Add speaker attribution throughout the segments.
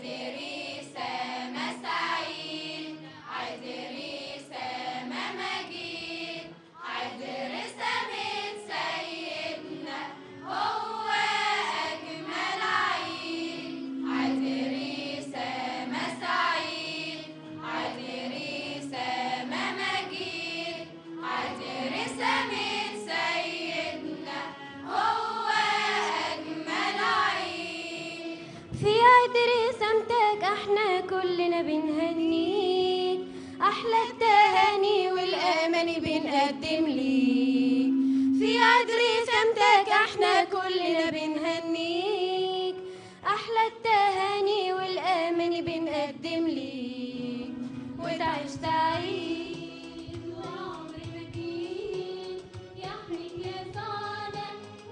Speaker 1: في عيد رسامتك احنا كلنا بنهنيك احلى التهاني والاماني بنقدم ليك في عيد رسامتك احنا كلنا بنهنيك احلى التهاني والاماني بنقدم ليك وتعيش سعيد وعمر مجيد يحميك يا سعادة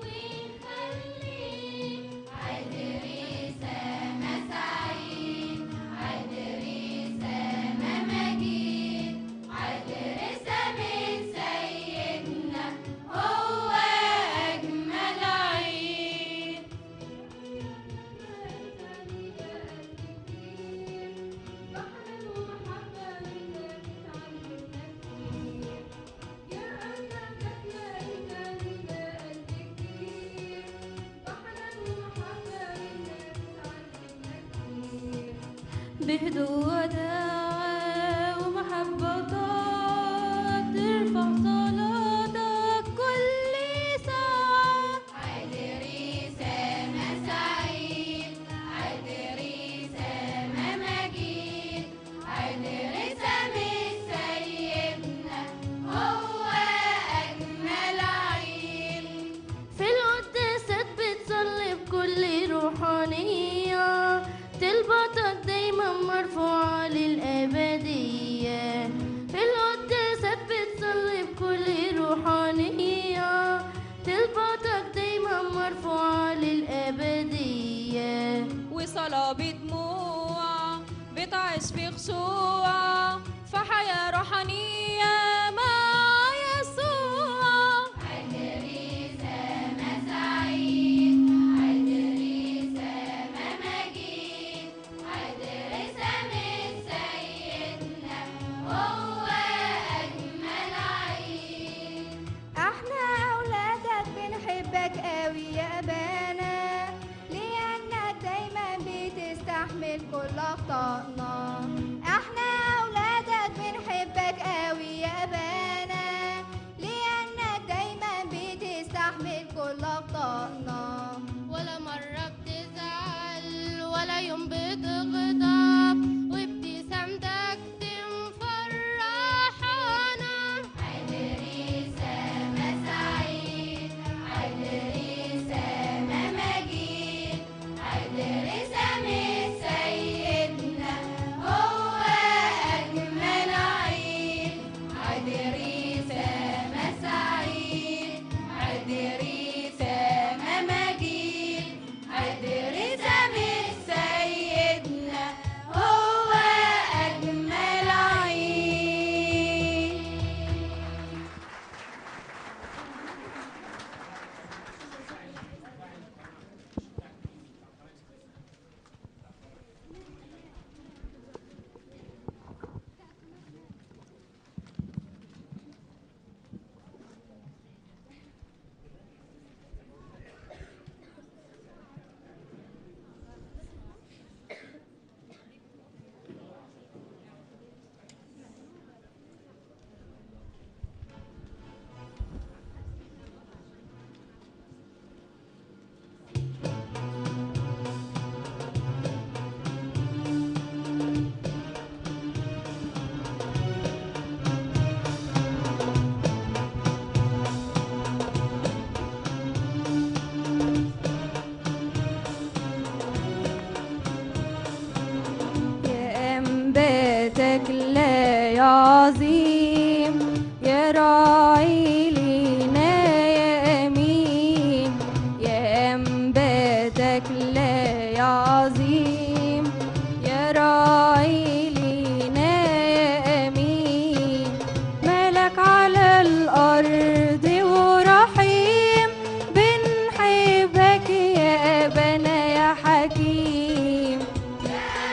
Speaker 1: ويخليك عيد رسامة سعيد عيد رسامة مجيد عيد رسامة سيدنا هو أجمل عيد بهدوء وداع ومحبة طاعة ترفع صلاتك كل ساعة عيد رسامة سعيد عيد رسامة مجيد عيد رسامة سيدنا هو أجمل عيد في القداسات بتصلي بكل روحانية طلباتك دايما مرفوعة للأبدية في القداسات بتصلي بكل روحانية طلباتك دايما مرفوعة للأبدية
Speaker 2: وصلاة بدموع بتعيش في خشوع في حياة روحانية مع يسوع
Speaker 1: عيد رسامة سعيد عيد رسامة مجيد عيد رسامة سيدنا هو أجمل عيد
Speaker 3: احنا اولادك بنحبك قوي يا ابانا لانك دايما بتستحمل كل اخطائنا احنا اولادك بنحبك قوي يا ابانا لانك دايما بتستحمل كل اخطائنا
Speaker 1: ولا مرة بتزعل ولا يوم بتغضب وابتسامتك تفرحنا عيد رسامة سعيد عيد رسامة مجيد عيد رسامة سيدنا هو أجمل عيد عيد رسامة سعيد عيد رسامة مجيد عيد رسامة سيدنا هو أجمل عيد
Speaker 3: يا أنباتك لا يا عظيم يا راعي لينا يا أمين يا أنباتك لا يا عظيم يا راعي لينا يا أمين ملك على الأرض ورحيم بنحبك يا أبانا يا حكيم
Speaker 1: يا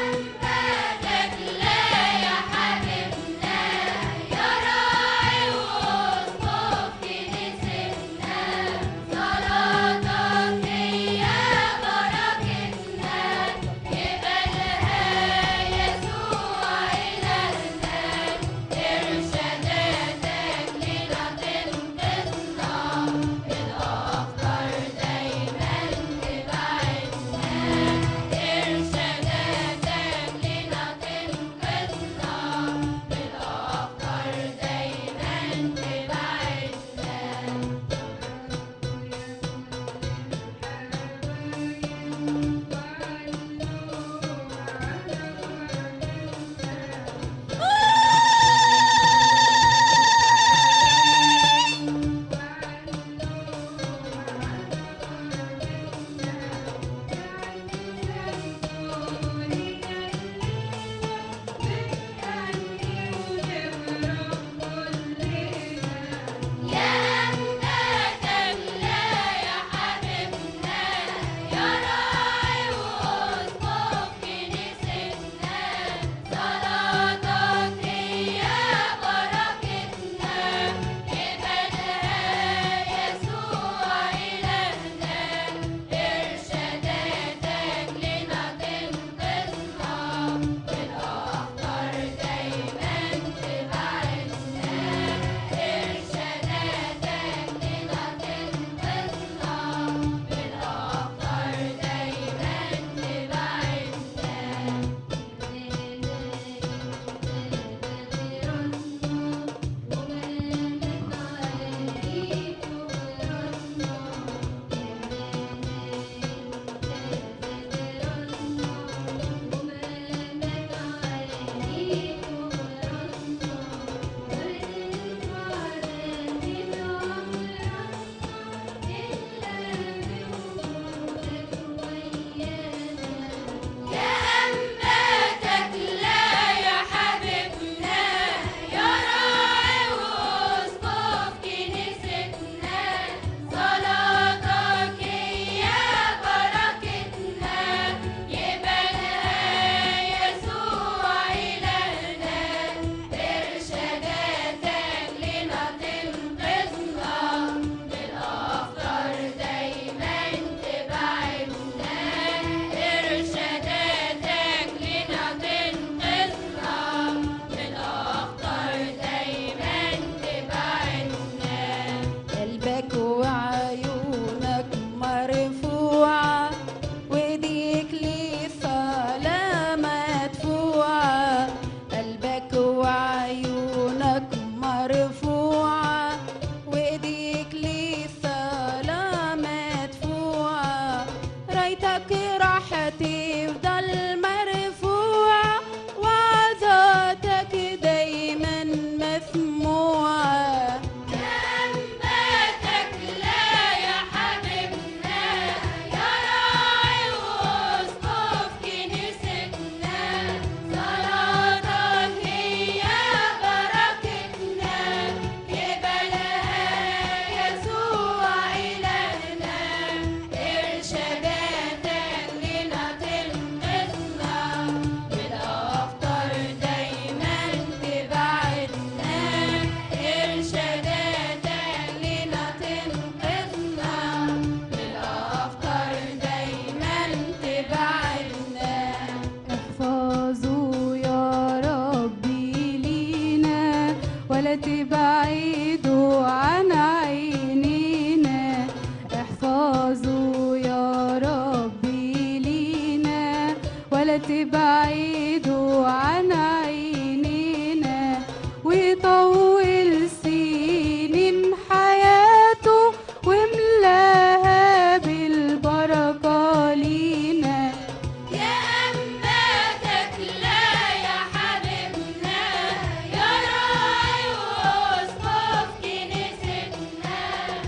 Speaker 3: ولا تبعدوا عن عينينا ويطول سنين حياته وملاها بالبركة لينا
Speaker 1: يا أنباتك لا يا حبيبنا يا راعي واسقف كنيستنا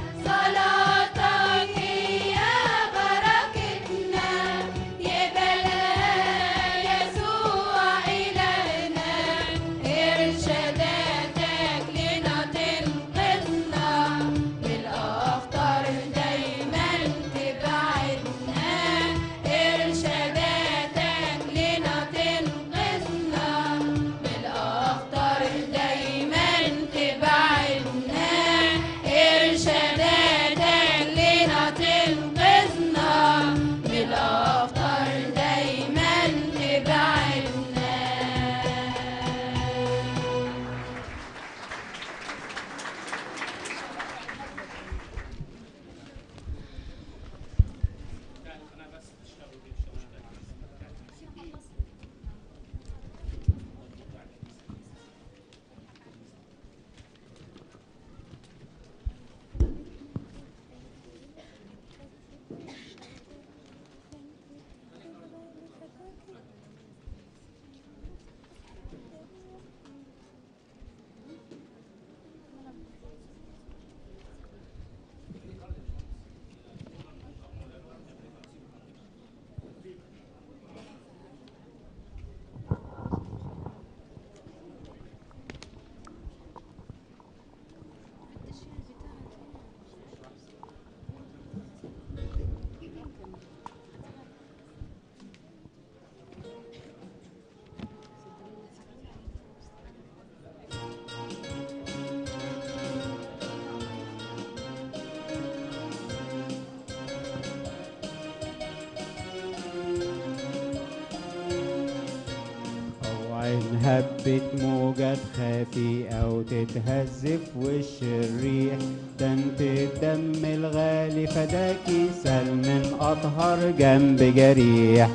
Speaker 1: صلاتك هي بركتنا يبلى يسوع إلهنا إرشاداتك لنا تنقذنا بالأخطار دايما تبعدنا إرشاداتك لنا تنقذنا بالأخطار دايما تبعدنا إرشاداتك لنا تنقذنا بالأخطار دايما تبعدنا
Speaker 4: أو عين هبت موجة تخافي أو تتهز في وش الريح ده انت الدم الغالي فداكي سل من أطهر جنب جريح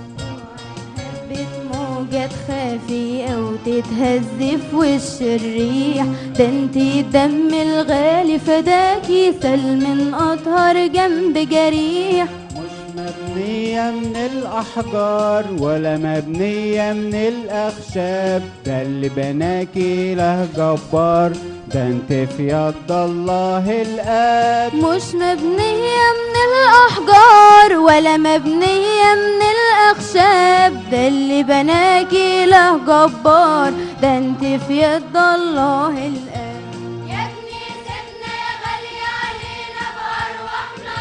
Speaker 3: حبة موجة تخافي أو تتهز في وش الريح ده انتي الدم الغالي فداكي سل من أطهر جنب جريح
Speaker 4: مش مبنية من الأحجار ولا مبنية من الأخشاب ده اللي بناكي له جبار ده انت في يد الله الآب
Speaker 3: مش مبنية من الأحجار ولا مبنية من الأخشاب ده اللي بناكي له جبار ده انت في يد الله الآب
Speaker 1: يا كنيستنا غالية علينا بأرواحنا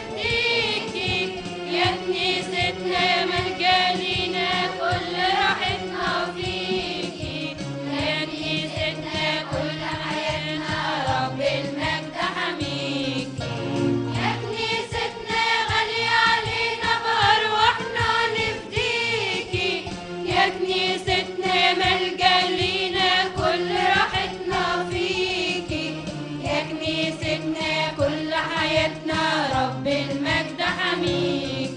Speaker 1: نفديكي يا كنيستنا يا مجالينا كل راحتنا فيكي يا كنيستنا كل حياتنا رب المجد حميكي يا كنيستنا غالية علينا بأرواحنا نفديكي يا كنيستنا يا ملجأ لينا كل راحتنا فيكي يا كنيستنا كل حياتنا رب المجد حميكي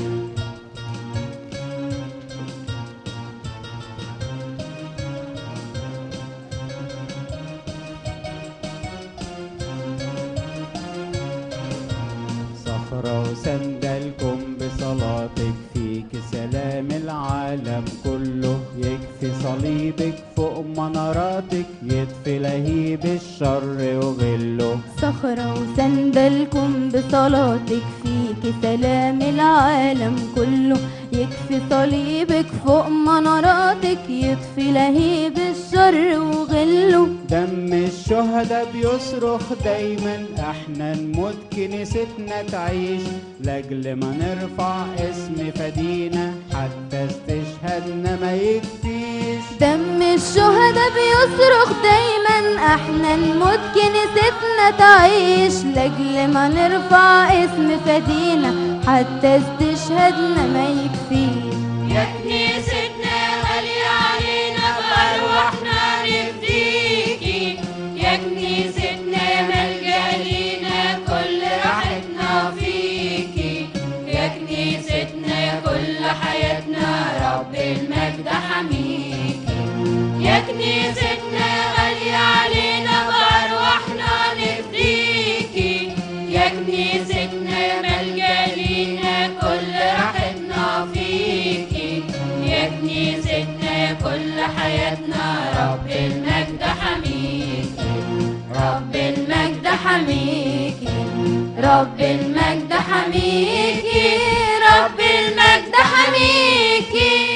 Speaker 4: صخرة وسندلكم بصلاتك فيك سلام العالم كله يكفي صليبك فوق مناراتك يطفي لهيب الشر وغله
Speaker 3: صخرة وسندلكم بصلاتك فيك سلام العالم كله يكفي صليبك فوق مناراتك يطفي لهيب الشر وغله
Speaker 4: دم الشهداء بيصرخ دايما احنا نموت كنيستنا تعيش لاجل ما نرفع اسم فدينا حتى استشهادنا ما يكفيش
Speaker 3: دم الشهداء بيصرخ دايما احنا نموت كنيستنا تعيش لاجل ما نرفع اسم فدينا حتى استشهادنا ما يكفيش
Speaker 1: يا كنيستنا غالية علينا بأرواحنا نفديكي يا كنيستنا يا ملجأ لينا كل راحتنا فيكي يا كنيستنا يا كل حياتنا رب المجد حميكي يا كنيستنا غالية علينا بأرواحنا نفديكي يا كنيستنا ملجأ لينا كل راحتنا فيكي يا كنيستنا كل حياتنا رب المجد حميكي رب المجد حميكي رب المجد حميكي رب المجد حميكي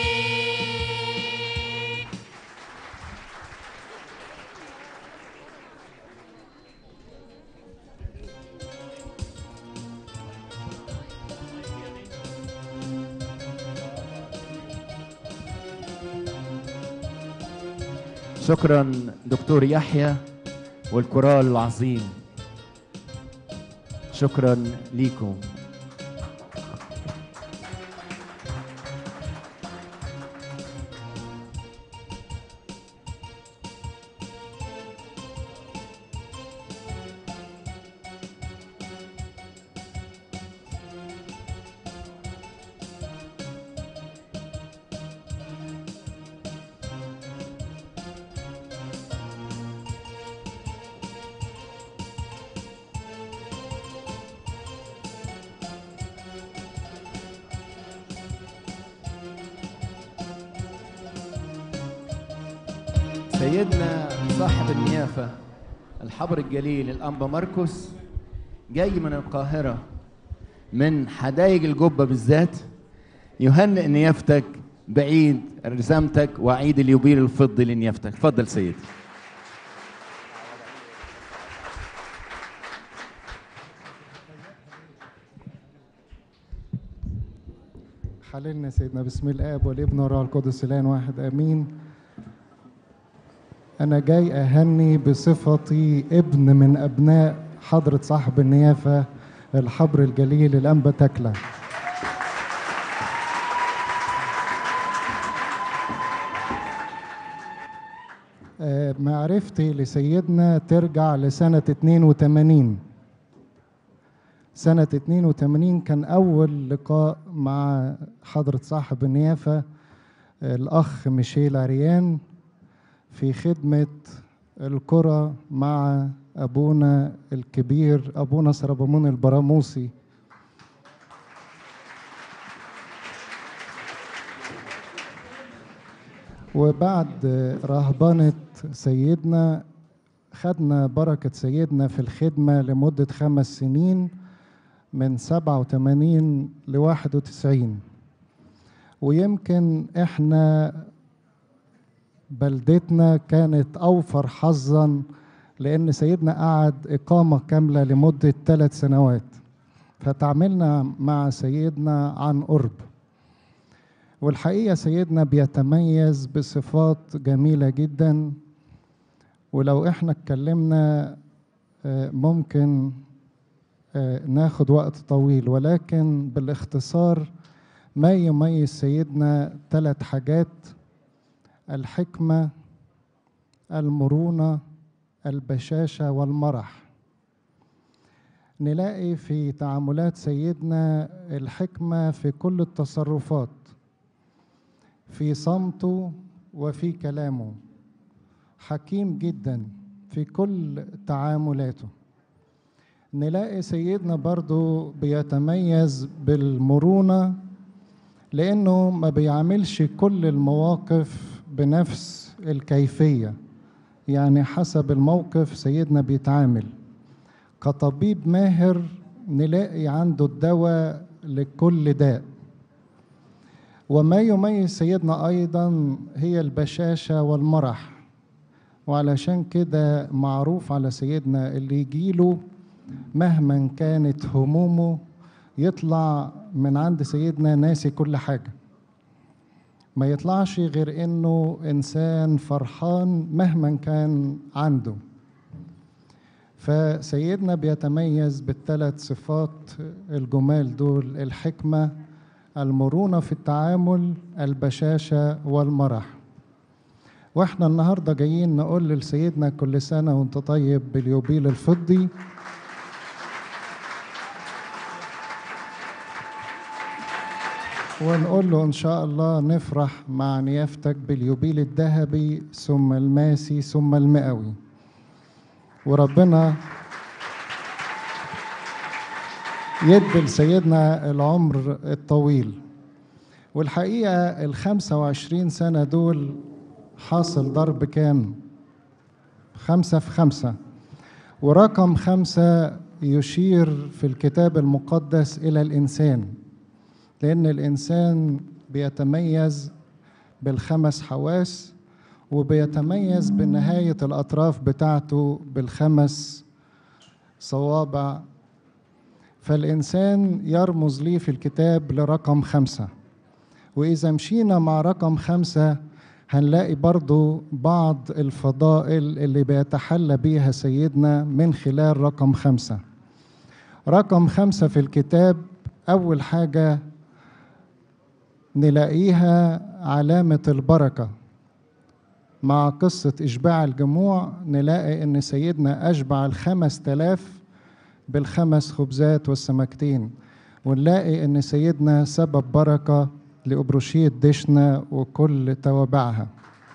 Speaker 5: شكرا دكتور يحيى والكورال العظيم شكرا ليكم سيدنا صاحب النيافة الحبر الجليل الأنبا مركوس جاي من القاهرة من حدايق الجبة بالذات يهنئ نيافتك بعيد رسامتك وعيد اليوبيل الفضي لنيافتك اتفضل سيدي
Speaker 6: حللنا سيدنا بسم الاب والابن والروح القدس الان واحد امين انا جاي اهني بصفتي ابن من ابناء حضره صاحب النيافه الحبر الجليل الانبا تكله آه، معرفتي لسيدنا ترجع لسنة 82 سنة 82 كان أول لقاء مع حضرة صاحب النيافة الأخ ميشيل عريان في خدمة القرى مع أبونا الكبير أبونا سربمون البراموسي وبعد رهبنة سيدنا خدنا بركة سيدنا في الخدمة لمدة خمس سنين من 87 ل 91 ويمكن احنا بلدتنا كانت أوفر حظا لأن سيدنا قعد إقامة كاملة لمدة ثلاث سنوات فتعاملنا مع سيدنا عن قرب والحقيقة سيدنا بيتميز بصفات جميلة جدا ولو احنا اتكلمنا آه، ممكن آه، ناخد وقت طويل ولكن بالاختصار ما يميز سيدنا ثلاث حاجات الحكمة المرونة البشاشة والمرح نلاقي في تعاملات سيدنا الحكمة في كل التصرفات في صمته وفي كلامه حكيم جدا في كل تعاملاته نلاقي سيدنا برضو بيتميز بالمرونة لأنه ما بيعملش كل المواقف بنفس الكيفية يعني حسب الموقف سيدنا بيتعامل كطبيب ماهر نلاقي عنده الدواء لكل داء وما يميز سيدنا أيضا هي البشاشة والمرح وعلشان كده معروف على سيدنا اللي يجيله مهما كانت همومه يطلع من عند سيدنا ناسي كل حاجة ما يطلعش غير انه انسان فرحان مهما كان عنده فسيدنا بيتميز بالثلاث صفات الجمال دول الحكمة المرونة في التعامل البشاشة والمرح واحنا النهارده جايين نقول لسيدنا كل سنة وانت طيب باليوبيل الفضي ونقول له إن شاء الله نفرح مع نيافتك باليوبيل الذهبي ثم الماسي ثم المئوي وربنا يدي لسيدنا العمر الطويل والحقيقة الخمسة وعشرين سنة دول حاصل ضرب كام؟ خمسة في خمسة ورقم خمسة يشير في الكتاب المقدس إلى الإنسان لأن الإنسان بيتميز بالخمس حواس وبيتميز بنهاية الأطراف بتاعته بالخمس صوابع فالإنسان يرمز ليه في الكتاب لرقم خمسة وإذا مشينا مع رقم خمسة هنلاقي برضو بعض الفضائل اللي بيتحلى بيها سيدنا من خلال رقم خمسة رقم خمسة في الكتاب أول حاجة نلاقيها علامة البركة مع قصة إشباع الجموع نلاقي إن سيدنا أشبع الخمس تلاف بالخمس خبزات والسمكتين ونلاقي إن سيدنا سبب بركة لأبروشية دشنا وكل توابعها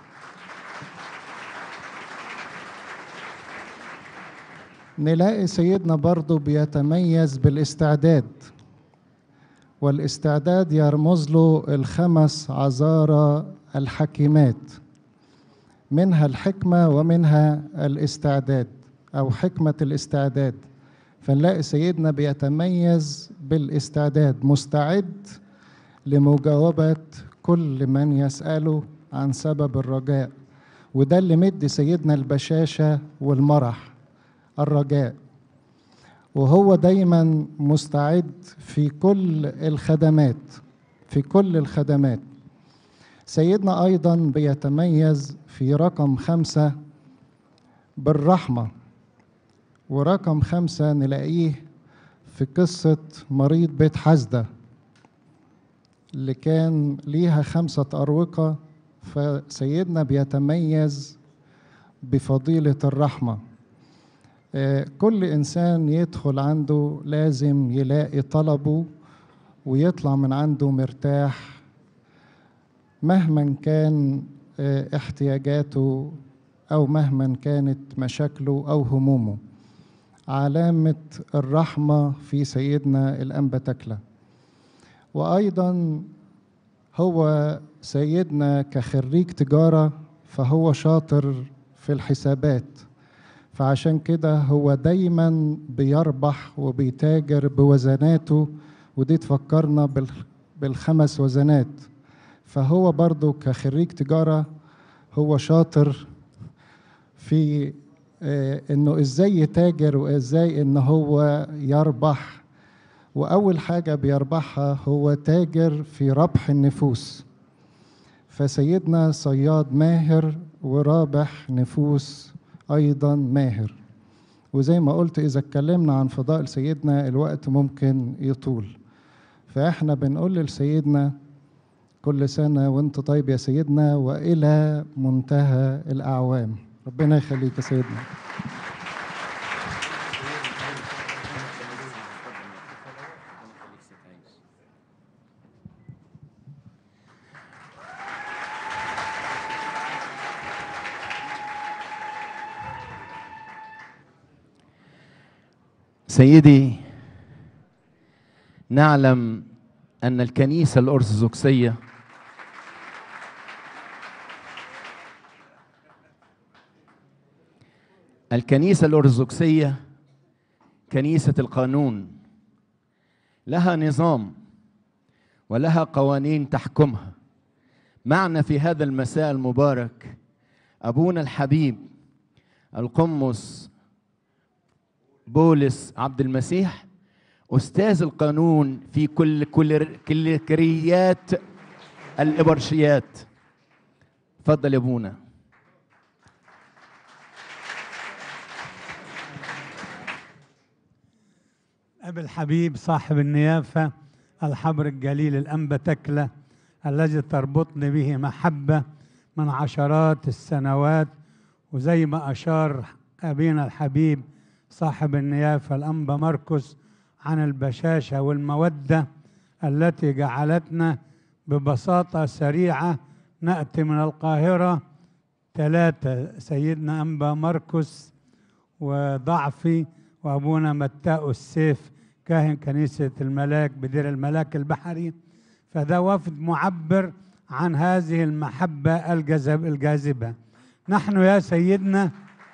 Speaker 6: نلاقي سيدنا برضو بيتميز بالاستعداد والاستعداد يرمز له الخمس عذارى الحكيمات منها الحكمة ومنها الاستعداد أو حكمة الاستعداد فنلاقي سيدنا بيتميز بالاستعداد مستعد لمجاوبة كل من يسأله عن سبب الرجاء وده اللي مدي سيدنا البشاشة والمرح الرجاء وهو دايما مستعد في كل الخدمات في كل الخدمات سيدنا أيضا بيتميز في رقم خمسة بالرحمة ورقم خمسة نلاقيه في قصة مريض بيت حزدة اللي كان ليها خمسة أروقة فسيدنا بيتميز بفضيلة الرحمة آه، كل إنسان يدخل عنده لازم يلاقي طلبه ويطلع من عنده مرتاح مهما كان آه، احتياجاته أو مهما كانت مشاكله أو همومه علامة الرحمة في سيدنا الأنبا تكلة وأيضا هو سيدنا كخريج تجارة فهو شاطر في الحسابات فعشان كده هو دايما بيربح وبيتاجر بوزناته ودي تفكرنا بال- بالخمس وزنات فهو برضو كخريج تجارة هو شاطر في آه، انه ازاي يتاجر وازاي ان هو يربح واول حاجه بيربحها هو تاجر في ربح النفوس فسيدنا صياد ماهر ورابح نفوس ايضا ماهر وزي ما قلت اذا اتكلمنا عن فضائل سيدنا الوقت ممكن يطول فاحنا بنقول لسيدنا كل سنه وانت طيب يا سيدنا والى منتهى الاعوام ربنا يخليك يا سيدنا
Speaker 5: سيدي نعلم ان الكنيسه الارثوذكسيه الكنيسه الارثوذكسيه كنيسه القانون لها نظام ولها قوانين تحكمها معنا في هذا المساء المبارك ابونا الحبيب القمص بولس عبد المسيح استاذ القانون في كل كل كليات الابرشيات اتفضل يا ابونا
Speaker 7: أبي الحبيب صاحب النيافة الحبر الجليل الأنبا تكلة الذي تربطني به محبة من عشرات السنوات وزي ما أشار أبينا الحبيب صاحب النيافة الأنبا مركز عن البشاشة والمودة التي جعلتنا ببساطة سريعة نأتي من القاهرة ثلاثة سيدنا أنبا مركس وضعفي وأبونا متاء السيف كاهن كنيسة الملاك بدير الملاك البحري فده وفد معبر عن هذه المحبة الجذب الجاذبة نحن يا سيدنا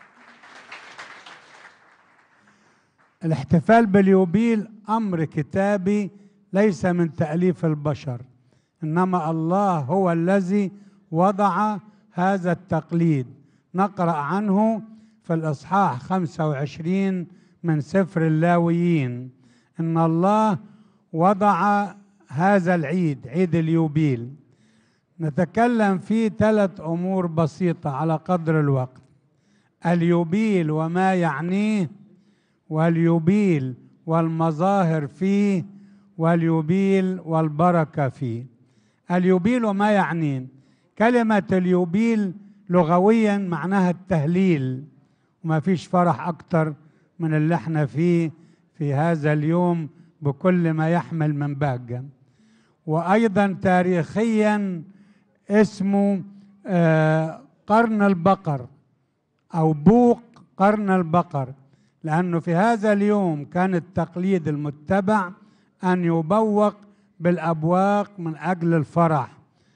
Speaker 7: الاحتفال باليوبيل امر كتابي ليس من تاليف البشر انما الله هو الذي وضع هذا التقليد نقرا عنه في الاصحاح 25 من سفر اللاويين ان الله وضع هذا العيد عيد اليوبيل نتكلم فيه ثلاث امور بسيطه على قدر الوقت اليوبيل وما يعنيه واليوبيل والمظاهر فيه واليوبيل والبركه فيه اليوبيل وما يعنيه كلمه اليوبيل لغويا معناها التهليل وما فيش فرح اكتر من اللي احنا فيه في هذا اليوم بكل ما يحمل من بهجه وايضا تاريخيا اسمه آه، قرن البقر او بوق قرن البقر لانه في هذا اليوم كان التقليد المتبع ان يبوق بالابواق من اجل الفرح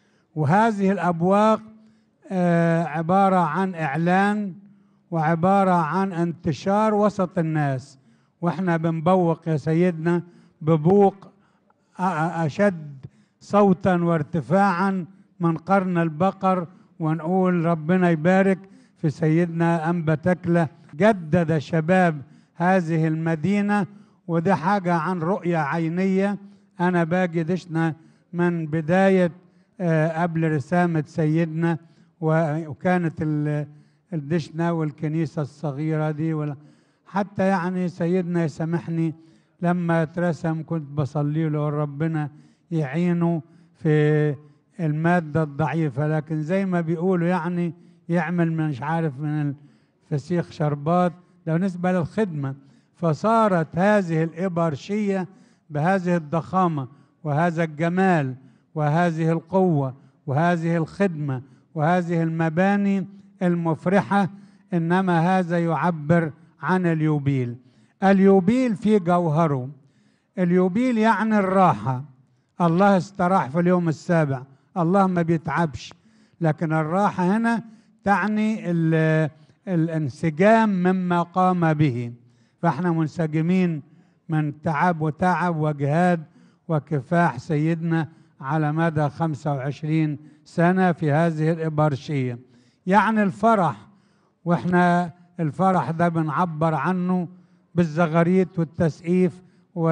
Speaker 7: وهذه الابواق آه، عباره عن اعلان وعباره عن انتشار وسط الناس واحنا بنبوق يا سيدنا ببوق أ- اشد صوتا وارتفاعا من قرن البقر ونقول ربنا يبارك في سيدنا أنبا تكلة جدد شباب هذه المدينة وده حاجة عن رؤية عينية أنا باجي دشنا من بداية آه، قبل رسامة سيدنا و- وكانت ال- الدشنا والكنيسة الصغيرة دي ولا حتى يعني سيدنا يسامحني لما اترسم كنت بصلي له ربنا يعينه في المادة الضعيفة لكن زي ما بيقولوا يعني يعمل من مش عارف من الفسيخ شربات ده بالنسبة للخدمة فصارت هذه الإبرشية بهذه الضخامة وهذا الجمال وهذه القوة وهذه الخدمة وهذه المباني المفرحة إنما هذا يعبر عن اليوبيل اليوبيل في جوهره اليوبيل يعني الراحة الله استراح في اليوم السابع الله ما بيتعبش لكن الراحة هنا تعني ال- الانسجام مما قام به فاحنا منسجمين من تعب وتعب وجهاد وكفاح سيدنا على مدى 25 سنة في هذه الإبرشية يعني الفرح واحنا الفرح ده بنعبر عنه بالزغاريت والتسقيف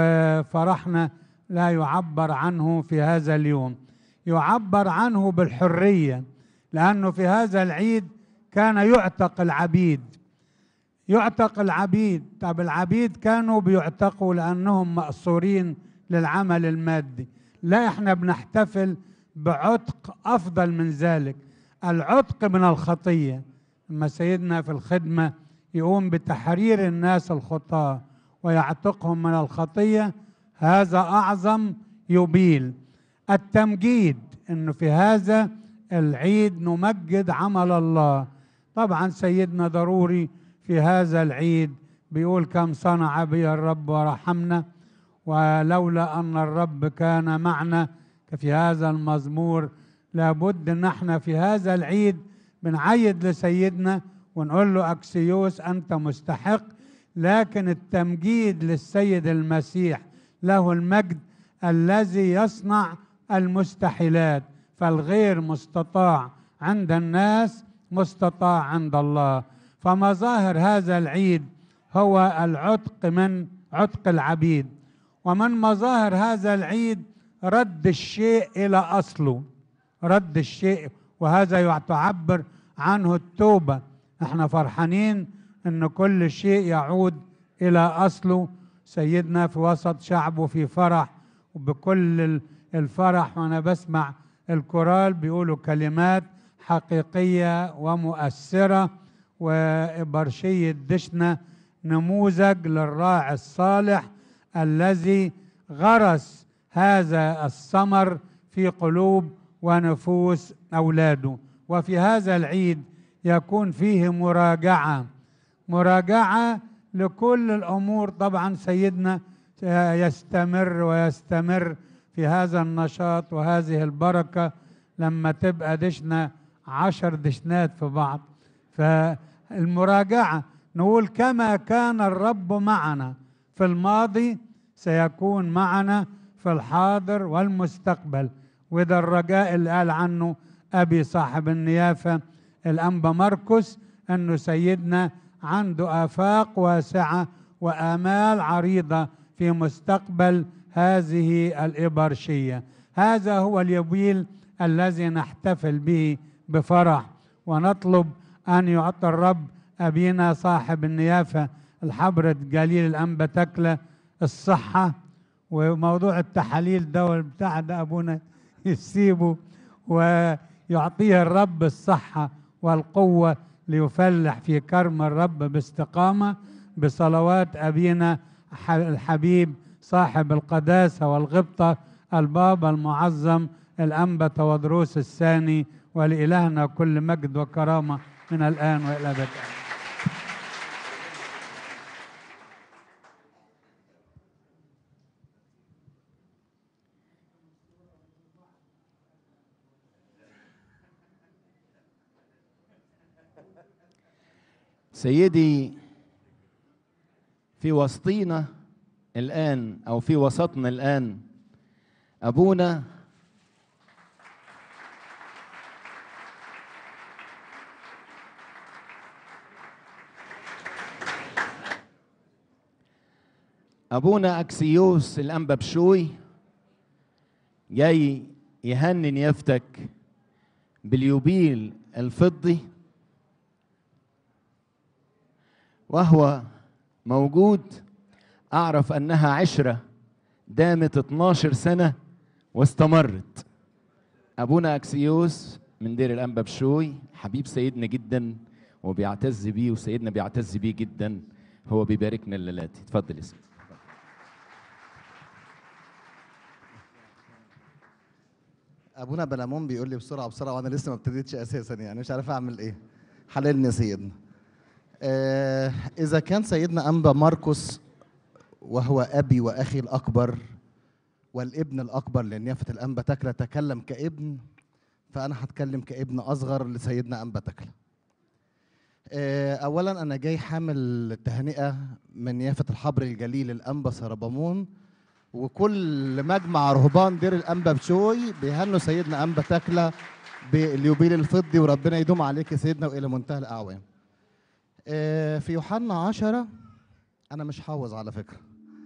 Speaker 7: وفرحنا لا يعبر عنه في هذا اليوم يعبر عنه بالحرية لأنه في هذا العيد كان يعتق العبيد يعتق العبيد طب العبيد كانوا بيعتقوا لأنهم مأسورين للعمل المادي لا احنا بنحتفل بعتق أفضل من ذلك العتق من الخطية لما سيدنا في الخدمة يقوم بتحرير الناس الخطاة ويعتقهم من الخطية هذا أعظم يبيل التمجيد انه في هذا العيد نمجد عمل الله طبعا سيدنا ضروري في هذا العيد بيقول كم صنع بي الرب ورحمنا ولولا ان الرب كان معنا في هذا المزمور لابد ان احنا في هذا العيد بنعيد لسيدنا ونقول له اكسيوس انت مستحق لكن التمجيد للسيد المسيح له المجد الذي يصنع المستحيلات فالغير مستطاع عند الناس مستطاع عند الله فمظاهر هذا العيد هو العتق من عتق العبيد ومن مظاهر هذا العيد رد الشيء الى اصله رد الشيء وهذا تعبر عنه التوبه احنا فرحانين ان كل شيء يعود الى اصله سيدنا في وسط شعبه في فرح وبكل ال- الفرح وانا بسمع الكورال بيقولوا كلمات حقيقيه ومؤثره وإبرشية دشنا نموذج للراعي الصالح الذي غرس هذا الثمر في في قلوب ونفوس اولاده وفي هذا العيد يكون فيه مراجعه مراجعه لكل الامور طبعا سيدنا يستمر ويستمر في هذا النشاط وهذه البركه لما تبقى دشنا عشر دشنات في بعض فالمراجعه نقول كما كان الرب معنا في الماضي سيكون معنا في الحاضر والمستقبل وده الرجاء اللي قال عنه ابي صاحب النيافه الانبا مركس انه سيدنا عنده افاق واسعه وامال عريضه في مستقبل هذه الابرشيه هذا هو اليوبيل الذي نحتفل به بفرح ونطلب ان يعطي الرب ابينا صاحب النيافه الحبر جليل الانبا تكله الصحه وموضوع التحاليل ده بتاع ده ابونا يسيبه ويعطيه الرب الصحه والقوه ليفلح في كرم الرب باستقامه بصلوات ابينا ح- الحبيب صاحب القداسه والغبطه البابا المعظم الانبا تودروس الثاني ولالهنا كل مجد وكرامه من الان والى الابد
Speaker 5: سيدي في وسطينا الآن أو في وسطنا الآن أبونا أبونا أكسيوس الأنبا بشوي جاي يهني نيافتك باليوبيل الفضي وهو موجود أعرف أنها عشرة دامت 12 سنة واستمرت أبونا أكسيوس من دير الأنبا بشوي حبيب سيدنا جدا وبيعتز بيه وسيدنا بيعتز بيه جدا هو بيباركنا الليلات اتفضل يا سيدي
Speaker 8: ابونا بلامون بيقول لي بسرعه بسرعه وانا لسه ما ابتديتش اساسا يعني مش عارف اعمل ايه حللني يا سيدنا آه اذا كان سيدنا انبا ماركوس وهو ابي واخي الاكبر والابن الاكبر لنيافه الانبا تكله تكلم كابن فانا هتكلم كابن اصغر لسيدنا انبا تكله آه اولا انا جاي حامل تهنئه من نيافه الحبر الجليل الانبا سربامون وكل مجمع رهبان دير الانبا بشوي بيهنوا سيدنا انبا تكله باليوبيل الفضي وربنا يدوم عليك يا سيدنا والى منتهى الاعوام. آه، في يوحنا عشرة أنا مش حافظ على فكرة.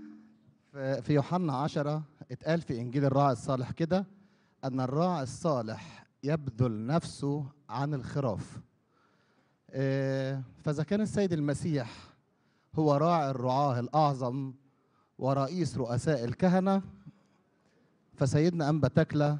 Speaker 8: في في يوحنا عشرة اتقال في إنجيل الراعي الصالح كده أن الراعي الصالح يبذل نفسه عن الخراف. آه، فإذا كان السيد المسيح هو راعي الرعاة الأعظم ورئيس رؤساء الكهنة فسيدنا أنبا تكلة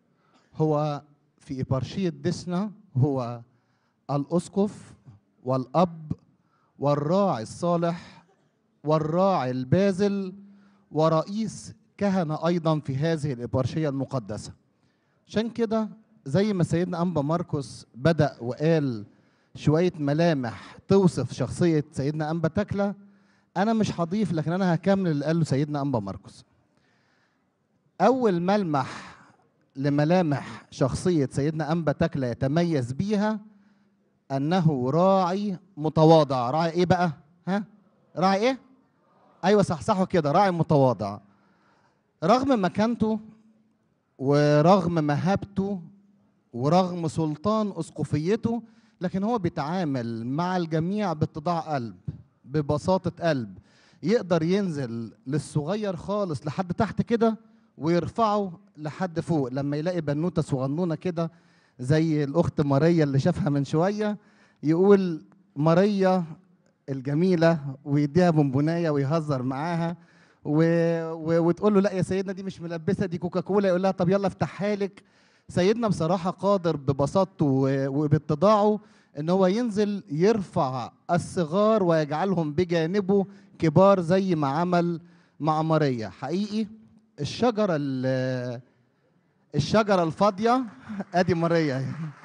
Speaker 8: هو في إبرشية دسنا هو الأسقف والأب والراعي الصالح والراعي البازل ورئيس كهنة أيضا في هذه الإبرشية المقدسة عشان كده زي ما سيدنا أنبا ماركوس بدأ وقال شوية ملامح توصف شخصية سيدنا أنبا تكلة انا مش هضيف لكن انا هكمل اللي قاله سيدنا انبا ماركوس اول ملمح لملامح شخصيه سيدنا انبا تكله يتميز بيها انه راعي متواضع راعي ايه بقى ها راعي ايه ايوه صحصحوا كده راعي متواضع رغم مكانته ورغم مهابته ورغم سلطان اسقفيته لكن هو بيتعامل مع الجميع باتضاع قلب ببساطة قلب يقدر ينزل للصغير خالص لحد تحت كده ويرفعه لحد فوق لما يلاقي بنوتة صغنونة كده زي الأخت ماريا اللي شافها من شوية يقول ماريا الجميلة ويديها بونبوناية ويهزر معاها و... و... وتقول له لا يا سيدنا دي مش ملبسة دي كوكاكولا يقول لها طب يلا افتحها لك سيدنا بصراحة قادر ببساطته و- وباتضاعه ان هو ينزل يرفع الصغار ويجعلهم بجانبه كبار زي ما عمل مع ماريا حقيقي الشجرة اللي, الشجره الفاضيه ادي ماريا اهي.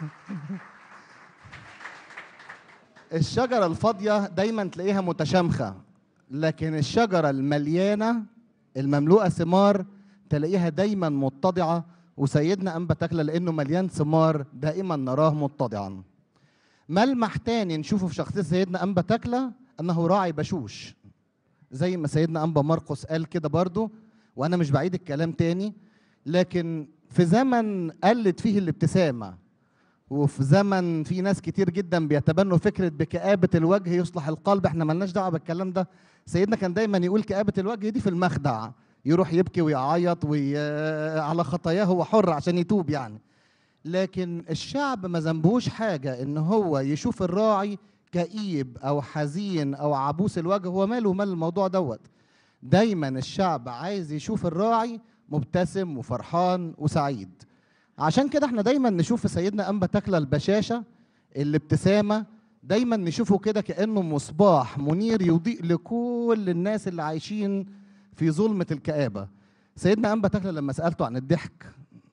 Speaker 8: الشجره الفاضيه دايما تلاقيها متشامخه لكن الشجره المليانه المملوءه ثمار تلاقيها دايما متضعه وسيدنا انبا تكله لانه مليان ثمار دائما نراه متضعا ملمح تاني نشوفه في شخصيه سيدنا انبا تكله انه راعي بشوش زي ما سيدنا انبا مرقس قال كده برضو وانا مش بعيد الكلام تاني لكن في زمن قلت فيه الابتسامه وفي زمن في ناس كتير جدا بيتبنوا فكره بكآبه الوجه يصلح القلب احنا ملناش دعوه بالكلام ده سيدنا كان دايما يقول كآبه الوجه دي في المخدع يروح يبكي ويعيط وي... على خطاياه هو حر عشان يتوب يعني لكن الشعب ما ذنبهوش حاجه ان هو يشوف الراعي كئيب او حزين او عبوس الوجه هو ماله ومال الموضوع دوت دايما الشعب عايز يشوف الراعي مبتسم وفرحان وسعيد عشان كده احنا دايما نشوف في سيدنا انبا تكله البشاشه الابتسامه دايما نشوفه كده كانه مصباح منير يضيء لكل الناس اللي عايشين في ظلمه الكآبه سيدنا انبا تكله لما سالته عن الضحك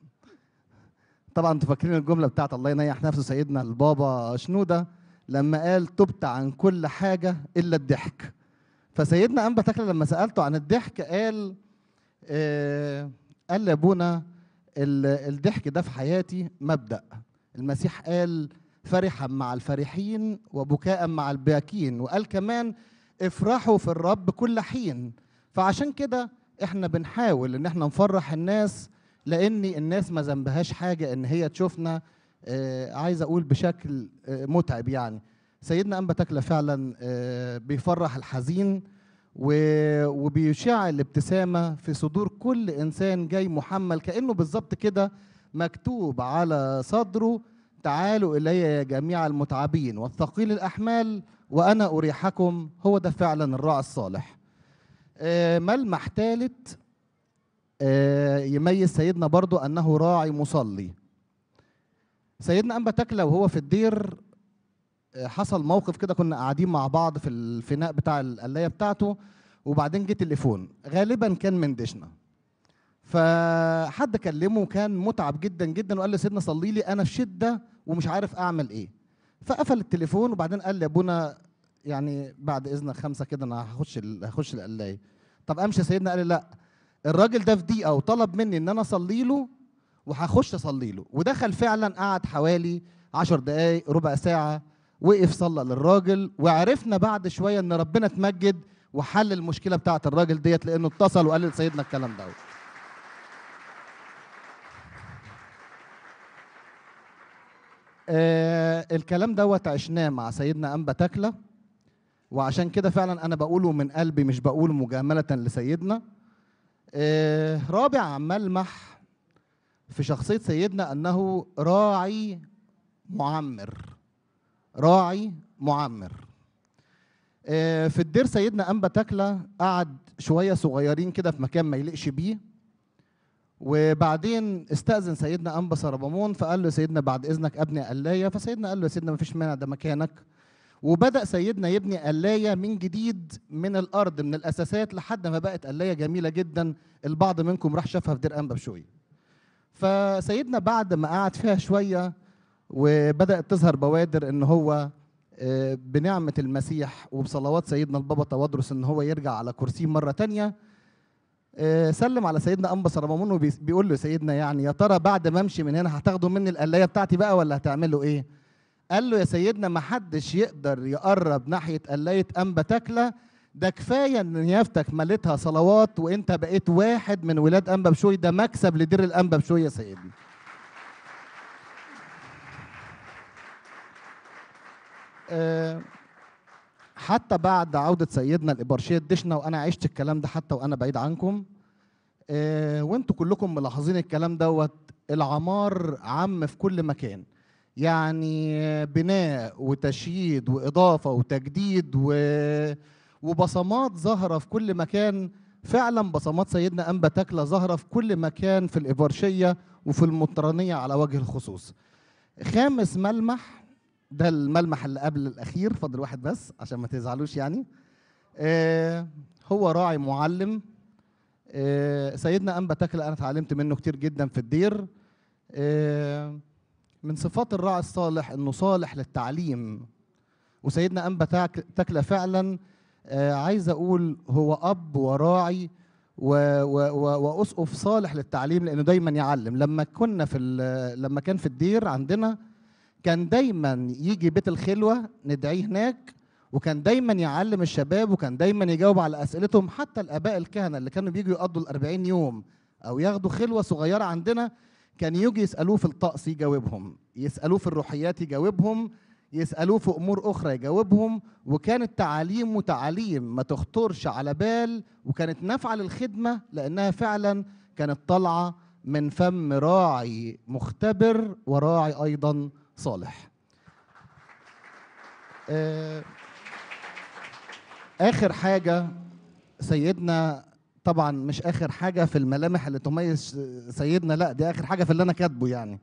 Speaker 8: طبعا انتوا فاكرين الجمله بتاعت الله ينيح نفسه سيدنا البابا شنوده لما قال تبت عن كل حاجه الا الضحك فسيدنا انبا تكله لما سالته عن الضحك قال آه قال لابونا ال- الضحك ده في حياتي مبدا المسيح قال فرحا مع الفرحين وبكاء مع الباكين وقال كمان افرحوا في الرب كل حين فعشان كده احنا بنحاول ان احنا نفرح الناس لان الناس ما ذنبهاش حاجه ان هي تشوفنا آه عايز اقول بشكل آه متعب يعني سيدنا انبا تكله فعلا آه بيفرح الحزين و- وبيشع الابتسامه في صدور كل انسان جاي محمل كانه بالظبط كده مكتوب على صدره تعالوا الي يا جميع المتعبين والثقيل الاحمال وانا اريحكم هو ده فعلا الراعي الصالح آه، ملمح ثالث يميز سيدنا برضو انه راعي مصلي سيدنا انبا تكله وهو في الدير آه، حصل موقف كده كنا قاعدين مع بعض في الفناء بتاع القلايه بتاعته وبعدين جه تليفون غالبا كان من دشنا فحد كلمه كان متعب جدا جدا وقال لي سيدنا صلي لي انا في شده ومش عارف اعمل ايه فقفل التليفون وبعدين قال لي يا ابونا يعني بعد اذنك خمسه كده انا هخش ال- هخش القلايه طب امشي يا سيدنا قال لي لا الراجل ده في دقيقه وطلب مني ان انا اصلي له وهخش اصلي له ودخل فعلا قعد حوالي عشر دقايق ربع ساعه وقف صلى للراجل وعرفنا بعد شويه ان ربنا اتمجد وحل المشكله بتاعه الراجل ديت لانه اتصل وقال لسيدنا الكلام دوت آه الكلام دوت عشناه مع سيدنا انبا تكله وعشان كده فعلا انا بقوله من قلبي مش بقوله مجامله لسيدنا آه رابع ملمح في شخصيه سيدنا انه راعي معمر راعي معمر آه في الدير سيدنا انبا تكله قعد شويه صغيرين كده في مكان ما يليقش بيه وبعدين استأذن سيدنا أنبا سربمون فقال له سيدنا بعد إذنك أبني قلاية فسيدنا قال له يا سيدنا مفيش مانع ده مكانك وبدأ سيدنا يبني قلاية من جديد من الأرض من الأساسات لحد ما بقت قلاية جميلة جدا البعض منكم راح شافها في دير أنبا بشوي فسيدنا بعد ما قعد فيها شوية وبدأت تظهر بوادر إن هو آه، بنعمة المسيح وبصلوات سيدنا البابا توادرس إن هو يرجع على كرسيه مرة تانية آه، سلم على سيدنا انبا سرمامون وبيقول له سيدنا يعني يا ترى بعد ما امشي من هنا هتاخدوا مني القلايه بتاعتي بقى ولا هتعملوا ايه؟ قال له يا سيدنا ما حدش يقدر يقرب ناحيه قلايه انبا تكله ده كفايه ان نيافتك مليتها صلوات وانت بقيت واحد من ولاد انبا بشوي ده مكسب لدير الانبا بشوي يا سيدنا. آه، حتى بعد عودة سيدنا الإبرشية دشنا وأنا عشت الكلام ده حتى وأنا بعيد عنكم آه، وانتوا كلكم ملاحظين الكلام دوت العمار عم في كل مكان يعني بناء وتشييد وإضافة وتجديد و... وبصمات ظاهرة في كل مكان فعلا بصمات سيدنا أنبا تكلة ظاهرة في كل مكان في الإبرشية وفي المطرانية على وجه الخصوص خامس ملمح ده الملمح اللي قبل الأخير فاضل واحد بس عشان ما تزعلوش يعني آه هو راعي معلم آه، سيدنا انبا تكله انا اتعلمت منه كتير جدا في الدير آه، من صفات الراعي الصالح انه صالح للتعليم وسيدنا انبا تاك- تكله فعلا آه، عايز اقول هو اب وراعي و- و- و- واسقف صالح للتعليم لانه دايما يعلم لما كنا في ال- لما كان في الدير عندنا كان دايما يجي بيت الخلوه ندعيه هناك وكان دايما يعلم الشباب وكان دايما يجاوب على اسئلتهم حتى الاباء الكهنه اللي كانوا بيجوا يقضوا الأربعين يوم او ياخدوا خلوه صغيره عندنا كان يجي يسالوه في الطقس يجاوبهم يسالوه في الروحيات يجاوبهم يسالوه في امور اخرى يجاوبهم وكانت تعاليمه تعاليم ما تخطرش على بال وكانت نافعه للخدمه لانها فعلا كانت طالعه من فم راعي مختبر وراعي ايضا صالح آه، اخر حاجه سيدنا طبعا مش اخر حاجه في الملامح اللي تميز سيدنا لا دي اخر حاجه في اللي انا كاتبه يعني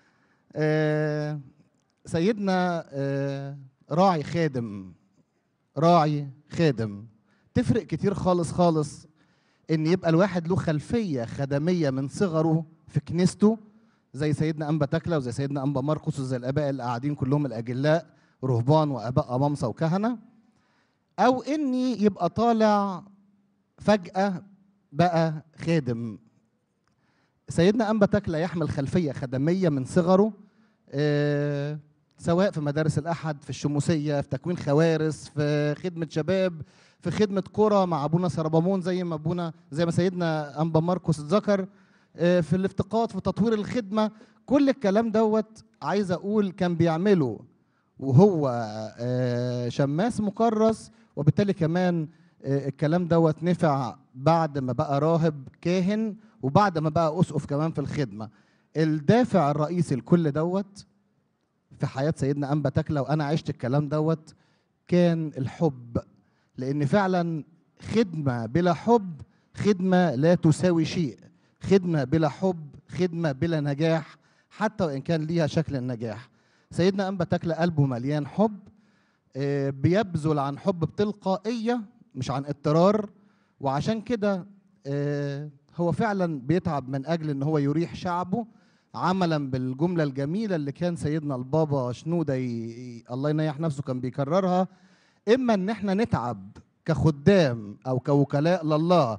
Speaker 8: آه، سيدنا آه، راعي خادم راعي خادم تفرق كتير خالص خالص ان يبقى الواحد له خلفيه خدميه من صغره في كنيسته زي سيدنا انبا تكله وزي سيدنا انبا مرقس وزي الاباء اللي قاعدين كلهم الاجلاء رهبان واباء امامسه وكهنه او اني يبقى طالع فجاه بقى خادم سيدنا انبا تكله يحمل خلفيه خدميه من صغره آه، سواء في مدارس الاحد في الشموسيه في تكوين خوارس في خدمه شباب في خدمه قرى مع ابونا سربامون زي ما ابونا زي ما سيدنا انبا ماركوس اتذكر آه، في الافتقاد في تطوير الخدمه كل الكلام دوت عايز اقول كان بيعمله وهو آه، شماس مكرس وبالتالي كمان آه، الكلام دوت نفع بعد ما بقى راهب كاهن وبعد ما بقى اسقف كمان في الخدمه الدافع الرئيسي لكل دوت في حياه سيدنا انبا تكله وانا عشت الكلام دوت كان الحب لان فعلا خدمه بلا حب خدمه لا تساوي شيء خدمه بلا حب خدمه بلا نجاح حتى وان كان ليها شكل النجاح سيدنا انبا تكله قلبه مليان حب آه، بيبذل عن حب بتلقائيه مش عن اضطرار وعشان كده آه، هو فعلا بيتعب من اجل ان هو يريح شعبه عملا بالجمله الجميله اللي كان سيدنا البابا شنوده ي... ي- الله ينيح نفسه كان بيكررها اما ان احنا نتعب كخدام او كوكلاء لله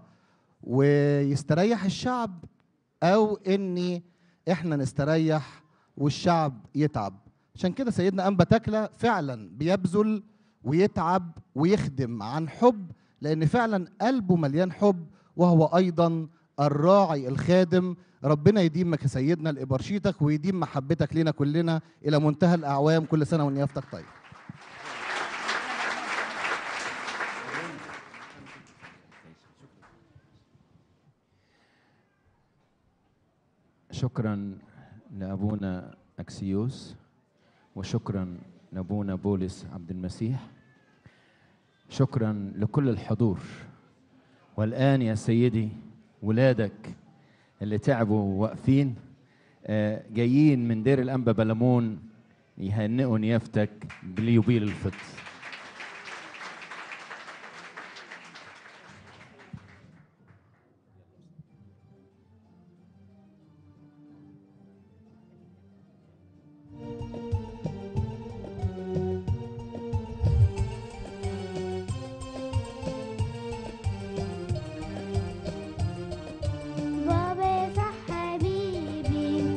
Speaker 8: ويستريح الشعب او اني احنا نستريح والشعب يتعب عشان كده سيدنا انبا تكله فعلا بيبذل ويتعب ويخدم عن حب لان فعلا قلبه مليان حب وهو ايضا الراعي الخادم ربنا يديمك يا سيدنا لإبرشيتك ويديم محبتك لنا كلنا الى منتهى الاعوام كل سنه ونيافتك طيب
Speaker 5: شكرا لابونا اكسيوس وشكرا لابونا بولس عبد المسيح شكرا لكل الحضور والان يا سيدي ولادك اللي تعبوا واقفين آه، جايين من دير الانبا بلمون يهنئوا نيافتك باليوبيل الفطر
Speaker 3: بابا صح حبيبي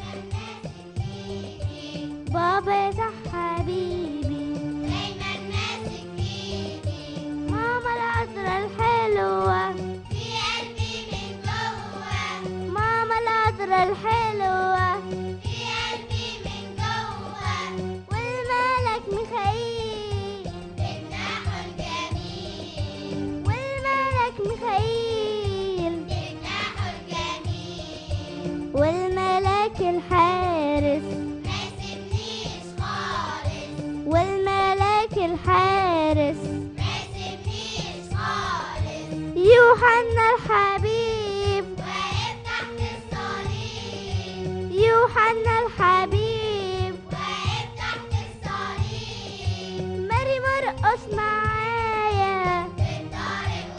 Speaker 3: بابا صح حبيبي
Speaker 1: دايما ماسك ايدي
Speaker 3: ماما العطرة الحلوة
Speaker 1: في قلبي من جوه
Speaker 3: ماما العطرة الحلوة
Speaker 1: في قلبي من جوه
Speaker 3: والملك ميخائيل
Speaker 1: جناحه الجميل
Speaker 3: والملك ميخائيل
Speaker 1: جناحه الجميل
Speaker 3: والملاك الحارس
Speaker 1: ما يسيبنيش خالص
Speaker 3: والملاك الحارس
Speaker 1: ما يسيبنيش خالص
Speaker 3: يوحنا الحبيب
Speaker 1: واقف تحت الصليب
Speaker 3: يوحنا الحبيب
Speaker 1: واقف تحت الصليب
Speaker 3: ماري مرقص معايا
Speaker 1: في الطريق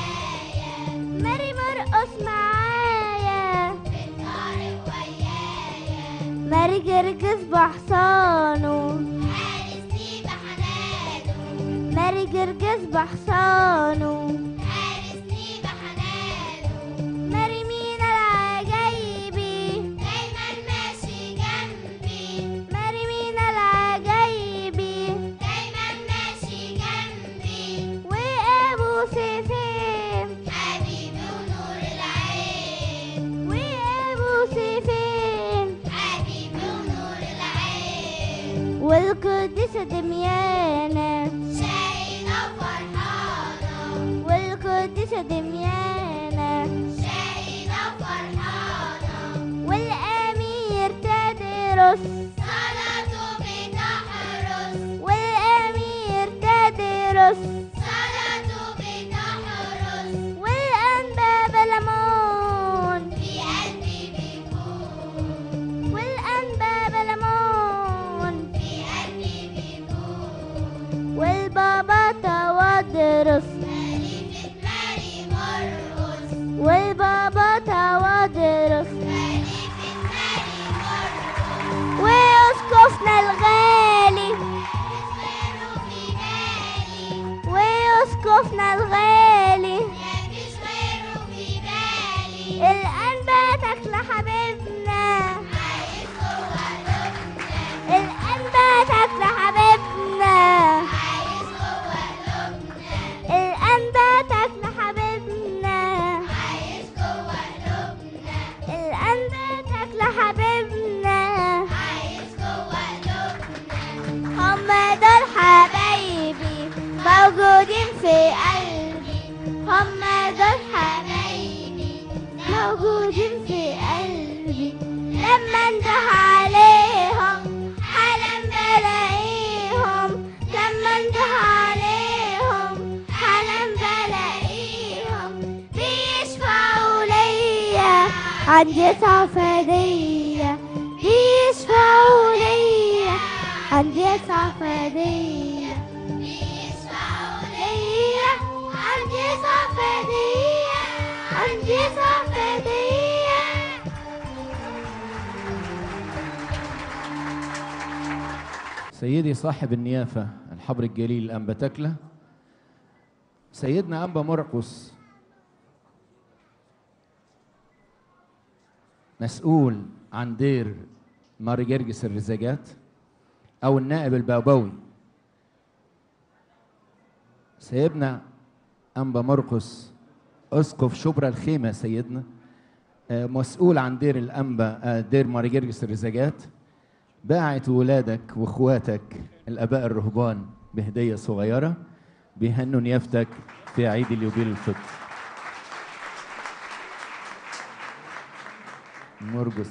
Speaker 1: ويايا
Speaker 3: ماري مرقص معايا
Speaker 1: في الطريق ويايا
Speaker 3: جرجس بحصانه
Speaker 1: حارسني بحنانه
Speaker 3: ماري جرجس بحصانه
Speaker 1: حارسني بحنانه
Speaker 3: ماري مينا العجايبي
Speaker 1: دايما ماشي جنبي
Speaker 3: ماري مينا العجايبي
Speaker 1: دايما ماشي جنبي
Speaker 3: وابو سيفين
Speaker 1: حبيبي ونور العين
Speaker 3: وابو سيفين
Speaker 1: حبيبي ونور العين
Speaker 3: والقديسة دميانة
Speaker 1: شاهدة فرحانة
Speaker 3: والقديسة دميانة
Speaker 1: شاهدة فرحانة
Speaker 3: والأمير تدرس
Speaker 1: صلاته بتحرس
Speaker 3: والأمير تدرس
Speaker 1: صلاته بتحرس
Speaker 3: والأنبا بلمون
Speaker 1: في قلبي بيكون
Speaker 3: والأنبا بلمون
Speaker 1: في قلبي بيكون
Speaker 3: والبابا توادرس
Speaker 1: خليفة ماري مرقس
Speaker 3: والبابا توادرس
Speaker 1: خليفة ماري مرقس
Speaker 3: ويسقفنا الغالي
Speaker 1: غيره في بالي
Speaker 3: ويسقفنا الغالي
Speaker 1: مفيش غيره في بالي
Speaker 3: الأنباتك لحبيبنا
Speaker 1: عايز جوه قلوبنا
Speaker 3: الأنباتك لحبيبنا
Speaker 1: عايز جوه قلوبنا
Speaker 3: الأنباتك لحبيبنا
Speaker 1: عايز جوه قلوبنا
Speaker 3: الأنباتك لحبيبنا
Speaker 1: عايز جوه قلوبنا
Speaker 3: هم دول حبايبي موجودين في قلبي هم دول حبايبي موجودين في قلبي لما انده عليهم حالا بلاقيهم لما انده عليهم حالا بلاقيهم بيشفعوا ليا عندي صفدية بيشفعوا ليا عندي صفدية
Speaker 1: بيشفعوا
Speaker 3: ليا عندي صفدية عندي صفدية
Speaker 5: سيدي صاحب النيافة الحبر الجليل الأنبا تكلة سيدنا أنبا مرقس مسؤول عن دير ماري جرجس الرزاجات أو النائب البابوي سيدنا أنبا مرقس أسقف شبرا الخيمة سيدنا آه، مسؤول عن دير الأنبا آه، دير ماري جرجس الرزاجات باعت ولادك واخواتك الاباء الرهبان بهديه صغيره بيهنوا نيافتك في عيد اليوبيل الفطر مرجس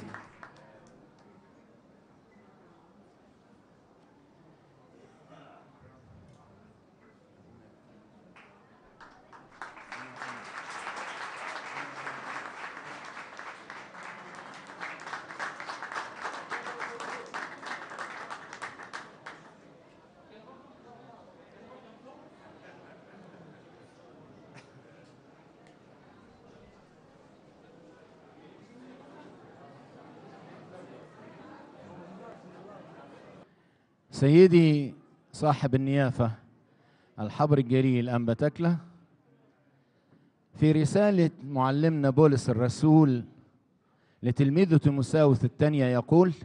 Speaker 5: سيدي صاحب النيافة الحبر الجليل أنبا تكلة في رسالة معلمنا بولس الرسول لتلميذه تيموساوس الثانية يقول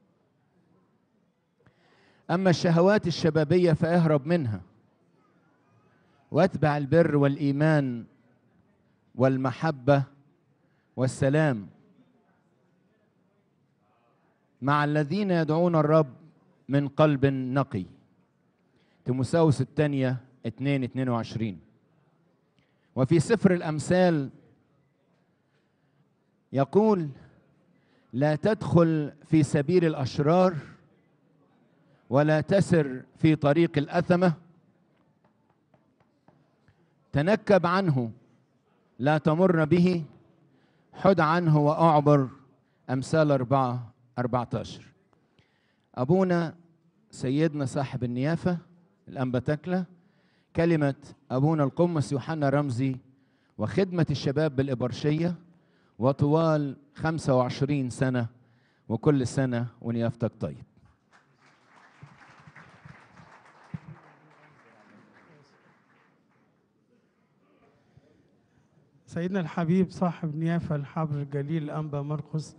Speaker 5: أما الشهوات الشبابية فاهرب منها واتبع البر والإيمان والمحبة والسلام مع الذين يدعون الرب من قلب نقي تيموساوس الثانية 2 22 وفي سفر الأمثال يقول لا تدخل في سبيل الأشرار ولا تسر في طريق الأثمة تنكب عنه لا تمر به حد عنه وأعبر أمثال أربعة أربعة عشر أبونا سيدنا صاحب النيافة الأنبا تكلة كلمة أبونا القمص يوحنا رمزي وخدمة الشباب بالإبرشية وطوال 25 سنة وكل سنة ونيافتك طيب
Speaker 9: سيدنا الحبيب صاحب نيافة الحبر الجليل الأنبا مرقس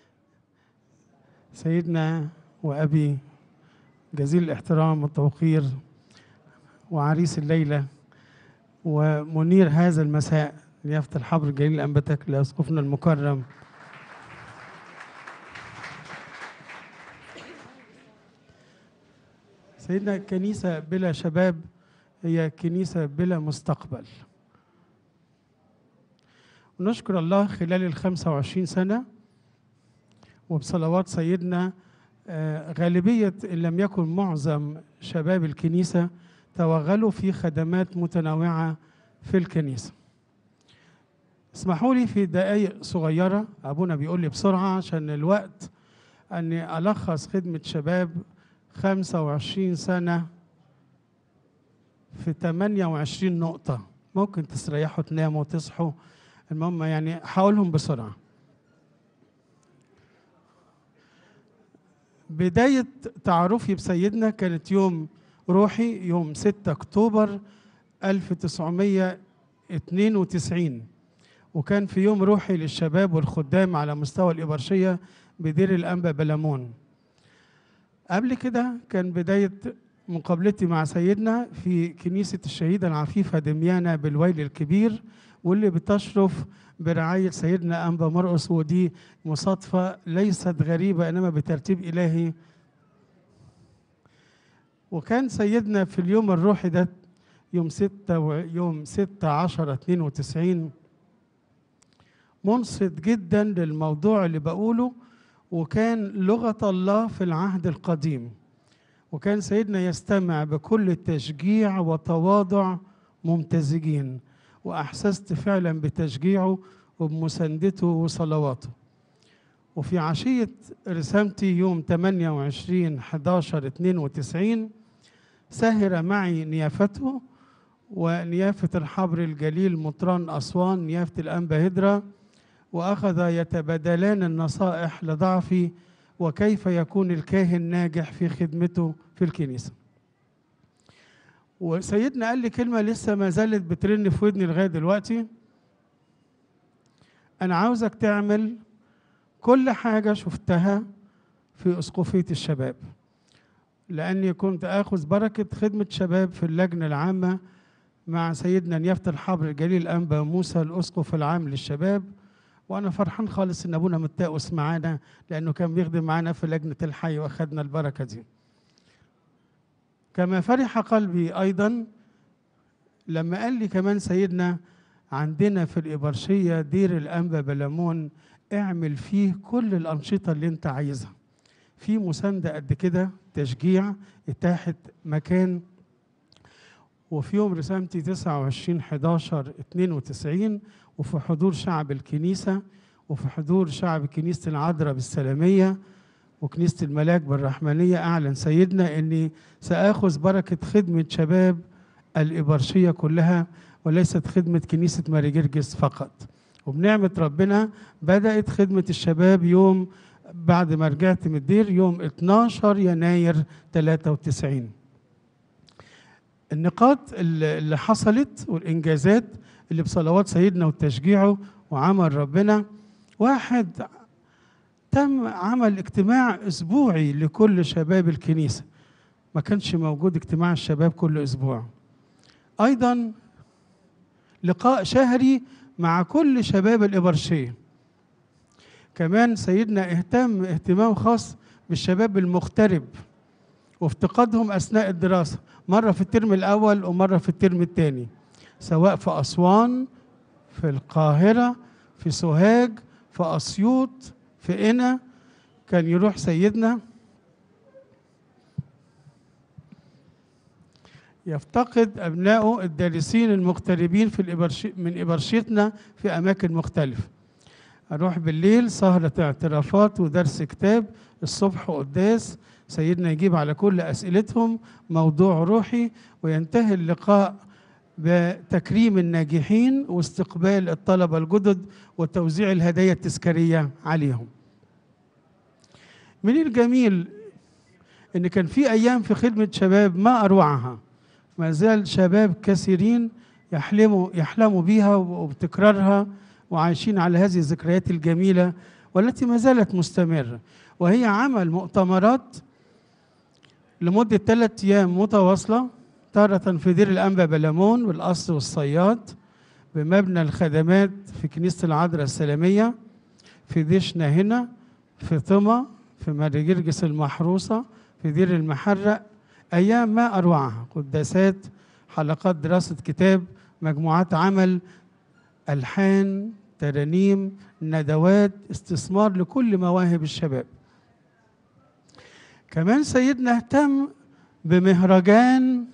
Speaker 9: سيدنا وأبي جزيل الاحترام والتوقير وعريس الليلة ومنير هذا المساء نيافة الحبر الجليل الأنبتك لأسقفنا المكرم سيدنا كنيسة بلا شباب هي كنيسة بلا مستقبل ونشكر الله خلال ال 25 سنة وبصلوات سيدنا آه، غالبية إن لم يكن معظم شباب الكنيسة توغلوا في خدمات متنوعة في الكنيسة اسمحوا لي في دقائق صغيرة أبونا بيقول لي بسرعة عشان الوقت أني ألخص خدمة شباب 25 سنة في 28 نقطة ممكن تستريحوا تناموا وتصحوا المهم يعني هقولهم بسرعة بداية تعرفي بسيدنا كانت يوم روحي يوم 6 أكتوبر 1992 وكان في يوم روحي للشباب والخدام على مستوى الإبرشية بدير الأنبا بلمون قبل كده كان بداية مقابلتي مع سيدنا في كنيسة الشهيدة العفيفة دميانة بالويل الكبير واللي بتشرف برعاية سيدنا أنبا مرقس ودي مصادفة ليست غريبة إنما بترتيب إلهي وكان سيدنا في اليوم الروحي ده يوم ستة ويوم ستة عشرة اتنين وتسعين منصت جدا للموضوع اللي بقوله وكان لغة الله في العهد القديم وكان سيدنا يستمع بكل تشجيع وتواضع ممتزجين وأحسست فعلا بتشجيعه وبمساندته وصلواته وفي عشية رسامتي يوم 28 11 92 سهر معي نيافته ونيافة الحبر الجليل مطران أسوان نيافة الأنبا هدرة وأخذ يتبادلان النصائح لضعفي وكيف يكون الكاهن ناجح في خدمته في الكنيسة وسيدنا قال لي كلمة لسه ما زالت بترن في ودني لغاية دلوقتي أنا عاوزك تعمل كل حاجة شفتها في أسقفية الشباب لأني كنت آخذ بركة خدمة شباب في اللجنة العامة مع سيدنا نيافة الحبر الجليل الأنبا موسى الأسقف العام للشباب وأنا فرحان خالص إن أبونا متاؤس معانا لأنه كان بيخدم معانا في لجنة الحي وأخدنا البركة دي كما فرح قلبي أيضا لما قال لي كمان سيدنا عندنا في الإبرشية دير الأنبا بلمون اعمل فيه كل الأنشطة اللي أنت عايزها في مساندة قد كده تشجيع اتاحت مكان وفي يوم رسامتي 29 11 92 وفي حضور شعب الكنيسة وفي حضور شعب كنيسة العذراء بالسلامية وكنيسة الملاك بالرحمنية أعلن سيدنا أني سآخذ بركة خدمة شباب الإبرشية كلها وليست خدمة كنيسة ماري جرجس فقط وبنعمة ربنا بدأت خدمة الشباب يوم بعد ما رجعت من الدير يوم 12 يناير 93 النقاط اللي اللي حصلت والإنجازات اللي بصلوات سيدنا وتشجيعه وعمل ربنا واحد تم عمل اجتماع اسبوعي لكل شباب الكنيسه ما كانش موجود اجتماع الشباب كل اسبوع ايضا لقاء شهري مع كل شباب الابرشيه كمان سيدنا اهتم اهتمام خاص بالشباب المغترب وافتقادهم اثناء الدراسه مره في الترم الاول ومره في الترم الثاني سواء في اسوان في القاهره في سوهاج في اسيوط في قنا كان يروح سيدنا يفتقد أبنائه الدارسين المغتربين في الإبرشي من إبرشيتنا في أماكن مختلفة أروح بالليل سهرة اعترافات ودرس كتاب الصبح قداس سيدنا يجيب على كل أسئلتهم موضوع روحي وينتهي اللقاء بتكريم الناجحين واستقبال الطلبة الجدد وتوزيع الهدايا التذكارية عليهم من الجميل ان كان في ايام في خدمه شباب ما اروعها ما زال شباب كثيرين يحلموا يحلموا بيها وبتكرارها وعايشين على هذه الذكريات الجميله والتي ما زالت مستمره وهي عمل مؤتمرات لمده ثلاث ايام متواصله تارة في دير الأنبا بلمون والقصر والصياد بمبنى الخدمات في كنيسة العذراء السلامية في ديشنا هنا في طمة في مرجرجس المحروسة في دير المحرق أيام ما أروعها قداسات حلقات دراسة كتاب مجموعات عمل ألحان ترانيم ندوات استثمار لكل مواهب الشباب كمان سيدنا اهتم بمهرجان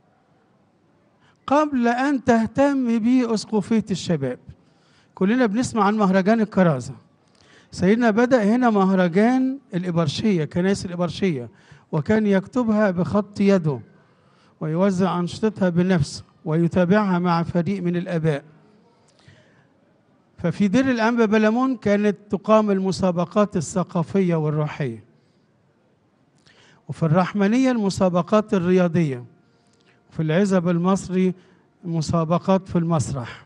Speaker 9: قبل أن تهتم به أسقفية الشباب كلنا بنسمع عن مهرجان الكرازة سيدنا بدأ هنا مهرجان الإبرشية كنائس الإبرشية وكان يكتبها بخط يده ويوزع أنشطتها بنفسه ويتابعها مع فريق من الآباء ففي دير الأنبا بلمون كانت تقام المسابقات الثقافية والروحية وفي الرحمنية المسابقات الرياضية في العزب المصري مسابقات في المسرح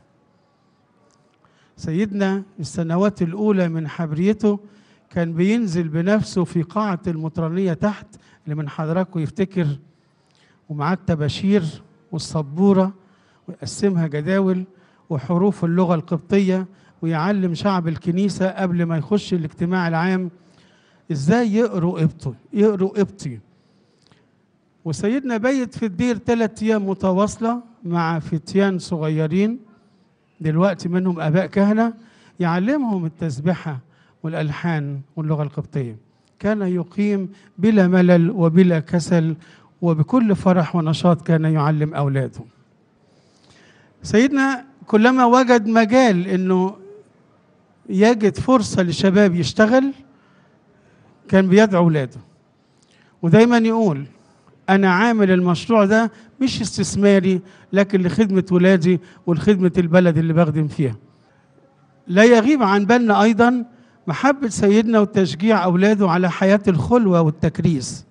Speaker 9: سيدنا السنوات الأولى من حبريته كان بينزل بنفسه في قاعة المطرانية تحت اللي من حضراتكم يفتكر ومعاه التباشير والسبورة ويقسمها جداول وحروف اللغة القبطية ويعلم شعب الكنيسة قبل ما يخش الاجتماع العام ازاي يقروا قبطي يقروا قبطي وسيدنا بيت في الدير ثلاث ايام متواصله مع فتيان صغيرين دلوقتي منهم اباء كهنه يعلمهم التسبحه والالحان واللغه القبطيه كان يقيم بلا ملل وبلا كسل وبكل فرح ونشاط كان يعلم اولاده سيدنا كلما وجد مجال انه يجد فرصه للشباب يشتغل كان بيدعو اولاده ودايما يقول انا عامل المشروع ده مش استثماري لكن لخدمه ولادي ولخدمه البلد اللي بخدم فيها لا يغيب عن بالنا ايضا محبه سيدنا وتشجيع اولاده على حياه الخلوه والتكريس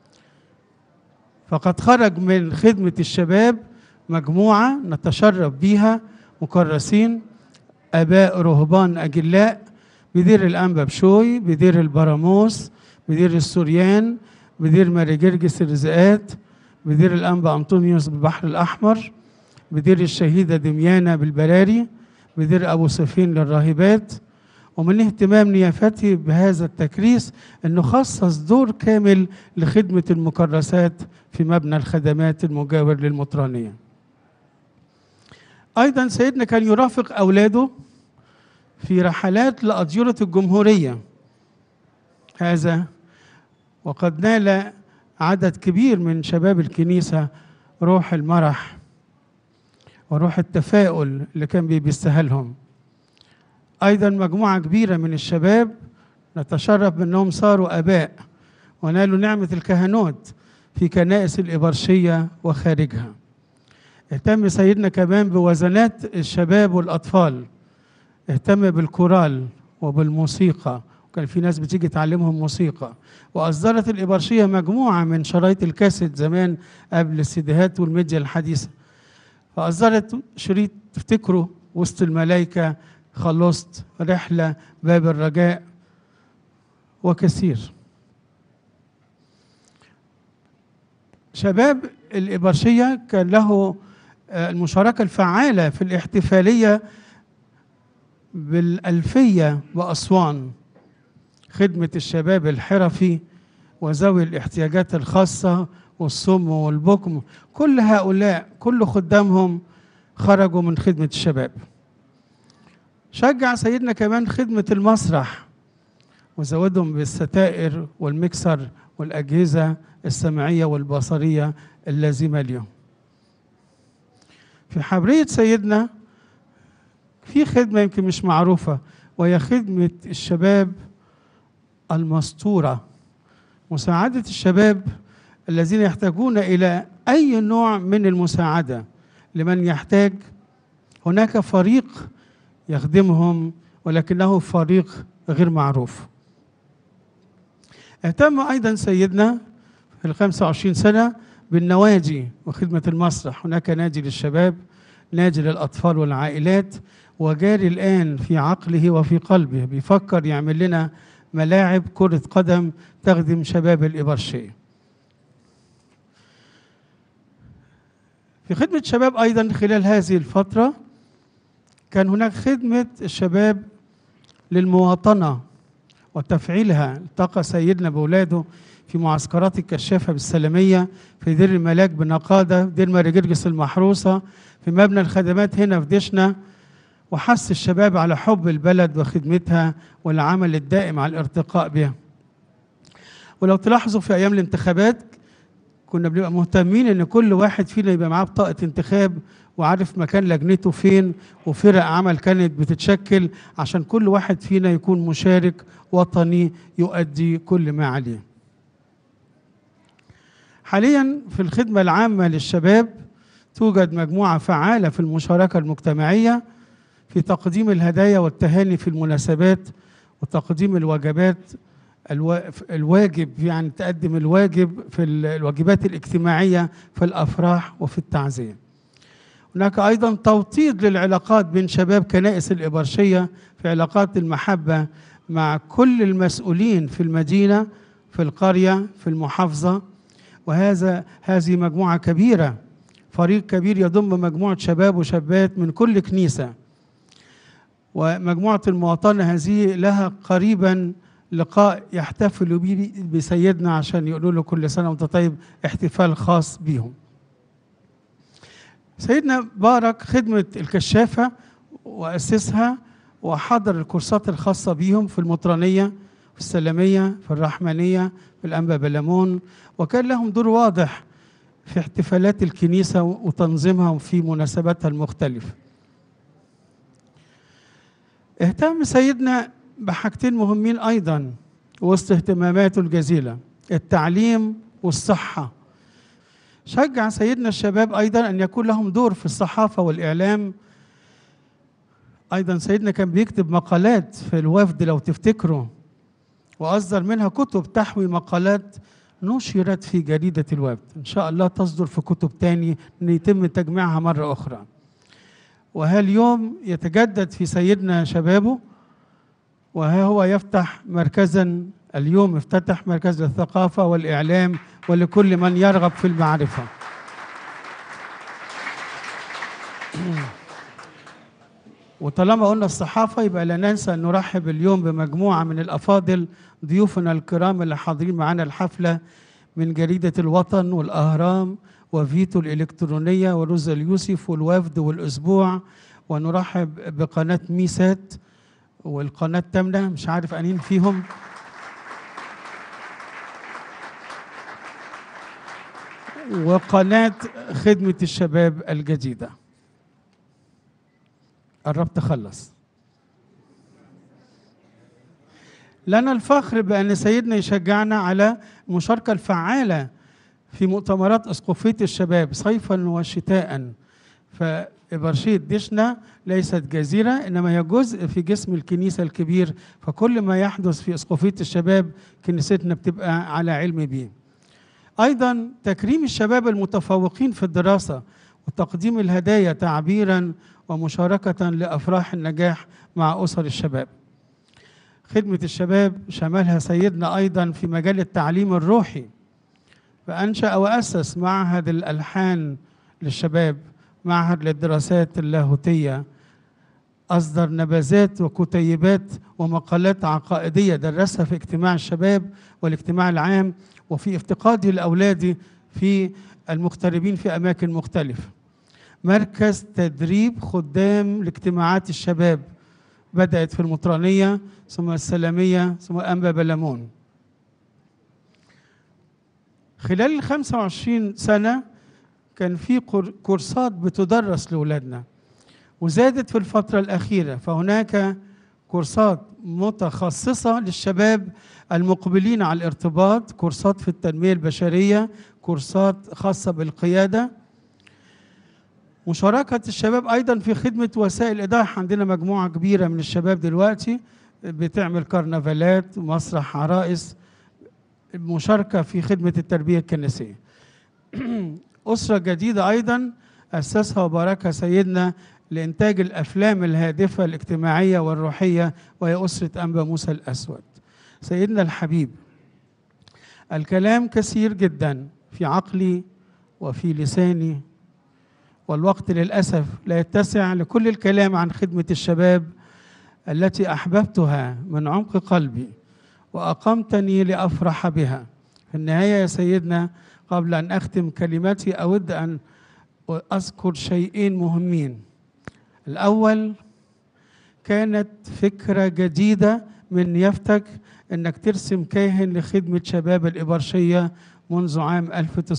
Speaker 9: فقد خرج من خدمه الشباب مجموعه نتشرف بيها مكرسين اباء رهبان اجلاء بدير الانبا بشوي بدير البراموس بدير السوريان بدير ماري جرجس الرزقات بدير الانبا انطونيوس بالبحر الاحمر بدير الشهيده دميانه بالبراري بدير ابو سفين للراهبات ومن اهتمام نيافته بهذا التكريس انه خصص دور كامل لخدمه المكرسات في مبنى الخدمات المجاور للمطرانيه. ايضا سيدنا كان يرافق اولاده في رحلات لأديرة الجمهورية هذا وقد نال عدد كبير من شباب الكنيسة روح المرح وروح التفاؤل اللي كان بيستاهلهم أيضا مجموعة كبيرة من الشباب نتشرف بأنهم صاروا آباء ونالوا نعمة الكهنوت في كنائس الإبرشية وخارجها اهتم سيدنا كمان بوزنات الشباب والأطفال اهتم بالكورال وبالموسيقى وكان في ناس بتيجي تعلمهم موسيقى واصدرت الابرشيه مجموعه من شرايط الكاسيت زمان قبل السيديهات والميديا الحديثه فاصدرت شريط تفتكروا وسط الملائكه خلصت رحله باب الرجاء وكثير شباب الإبرشية كان له آه، المشاركة الفعالة في الاحتفالية بالألفية وأسوان خدمة الشباب الحرفي وذوي الاحتياجات الخاصة والصم والبكم كل هؤلاء كل خدامهم خرجوا من خدمة الشباب شجع سيدنا كمان خدمة المسرح وزودهم بالستائر والمكسر والأجهزة السمعية والبصرية اللازمة اليوم في حبرية سيدنا في خدمة يمكن مش معروفة وهي خدمة الشباب المستورة مساعدة الشباب الذين يحتاجون إلى أي نوع من المساعدة لمن يحتاج هناك فريق يخدمهم ولكنه فريق غير معروف اهتم أيضا سيدنا في ال 25 سنة بالنوادي وخدمة المسرح هناك نادي للشباب نادي للأطفال والعائلات وجاري الآن في عقله وفي قلبه بيفكر يعمل لنا ملاعب كرة قدم تخدم شباب الإبرشية في خدمة شباب أيضا خلال هذه الفترة كان هناك خدمة الشباب للمواطنة وتفعيلها التقى سيدنا بولاده في معسكرات الكشافة بالسلامية في دير الملاك بنقادة في دير ماري جرجس المحروسة في مبنى الخدمات هنا في دشنا وحث الشباب على حب البلد وخدمتها والعمل الدائم على الارتقاء بها ولو تلاحظوا في أيام الانتخابات كنا بنبقى مهتمين ان كل واحد فينا يبقى معاه بطاقه انتخاب وعارف مكان لجنته فين وفرق عمل كانت بتتشكل عشان كل واحد فينا يكون مشارك وطني يؤدي كل ما عليه. حاليا في الخدمه العامه للشباب توجد مجموعه فعاله في المشاركه المجتمعيه في تقديم الهدايا والتهاني في المناسبات وتقديم الوجبات الوا- الواجب يعني تقدم الواجب في ال- الواجبات الاجتماعية في الأفراح وفي التعزية هناك أيضا توطيد للعلاقات بين شباب كنائس الإبرشية في علاقات المحبة مع كل المسؤولين في المدينة في القرية في المحافظة وهذا هذه مجموعة كبيرة فريق كبير يضم مجموعة شباب وشابات من كل كنيسة ومجموعة المواطنة هذه لها قريبا لقاء يحتفلوا به بسيدنا عشان يقولوا له كل سنة وانت طيب احتفال خاص بيهم سيدنا بارك خدمة الكشافة وأسسها وحضر الكورسات الخاصة بيهم في المطرانية في السلامية في الرحمنية في الأنبا بلمون وكان لهم دور واضح في احتفالات الكنيسة وتنظيمها في مناسباتها المختلفة اهتم سيدنا بحاجتين مهمين ايضا وسط اهتماماته الجزيله التعليم والصحه شجع سيدنا الشباب ايضا ان يكون لهم دور في الصحافه والاعلام ايضا سيدنا كان بيكتب مقالات في الوفد لو تفتكروا واصدر منها كتب تحوي مقالات نشرت في جريده الوفد ان شاء الله تصدر في كتب تاني ان يتم تجميعها مره اخرى وها اليوم يتجدد في سيدنا شبابه وها هو يفتح مركزا اليوم افتتح مركز للثقافة والإعلام ولكل من يرغب في المعرفة وطالما قلنا الصحافة يبقى لا ننسى أن نرحب اليوم بمجموعة من الأفاضل ضيوفنا الكرام اللي حاضرين معنا الحفلة من جريدة الوطن والأهرام وفيتو الإلكترونية وروزا اليوسف والوفد والأسبوع ونرحب بقناة ميسات والقناة التامنة مش عارف أنين فيهم وقناة خدمة الشباب الجديدة قربت أخلص لنا الفخر بأن سيدنا يشجعنا على المشاركة الفعالة في مؤتمرات أسقفية الشباب صيفا وشتاء فإبرشية دشنا ليست جزيرة إنما هي جزء في جسم الكنيسة الكبير فكل ما يحدث في أسقفية الشباب كنيستنا بتبقى على علم بيه أيضا تكريم الشباب المتفوقين في الدراسة وتقديم الهدايا تعبيرا ومشاركة لأفراح النجاح مع أسر الشباب خدمة الشباب شملها سيدنا أيضا في مجال التعليم الروحي فأنشأ وأسس معهد الألحان للشباب معهد للدراسات اللاهوتية أصدر نبذات وكتيبات ومقالات عقائدية درسها في اجتماع الشباب والاجتماع العام وفي افتقادي لأولادي في المغتربين في أماكن مختلفة مركز تدريب خدام لاجتماعات الشباب بدأت في المطرانية ثم السلامية ثم أنبا بلمون خلال ال 25 سنة كان في قر- كورسات بتدرس لأولادنا وزادت في الفترة الأخيرة فهناك كورسات متخصصة للشباب المقبلين على الارتباط كورسات في التنمية البشرية كورسات خاصة بالقيادة مشاركة الشباب أيضا في خدمة وسائل الإيضاح عندنا مجموعة كبيرة من الشباب دلوقتي بتعمل كرنفالات مسرح عرائس المشاركة في خدمة التربية الكنسية أسرة جديدة أيضا أسسها وباركها سيدنا لإنتاج الأفلام الهادفة الاجتماعية والروحية وهي أسرة أنبا موسى الأسود سيدنا الحبيب الكلام كثير جدا في عقلي وفي لساني والوقت للأسف لا يتسع لكل الكلام عن خدمة الشباب التي أحببتها من عمق قلبي وأقمتني لأفرح بها في النهاية يا سيدنا قبل أن أختم كلمتي أود أن أذكر شيئين مهمين الأول كانت فكرة جديدة من يفتك أنك ترسم كاهن لخدمة شباب الإبرشية منذ عام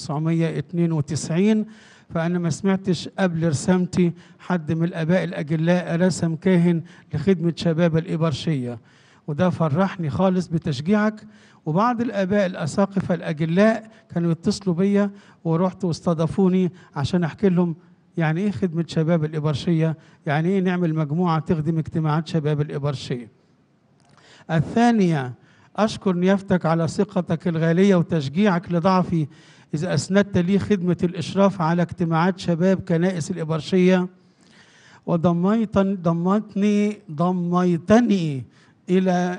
Speaker 9: 1992 فأنا ما سمعتش قبل رسامتي حد من الآباء الأجلاء رسم كاهن لخدمة شباب الإبرشية وده فرحني خالص بتشجيعك وبعض الآباء الأساقفة الأجلاء كانوا يتصلوا بيا ورحت واستضافوني عشان أحكي لهم يعني إيه خدمة شباب الإبرشية يعني إيه نعمل مجموعة تخدم اجتماعات شباب الإبرشية الثانية أشكر نيافتك على ثقتك الغالية وتشجيعك لضعفي إذا أسندت لي خدمة الإشراف على اجتماعات شباب كنائس الإبرشية وضميتني ضمتني ضميتني إلى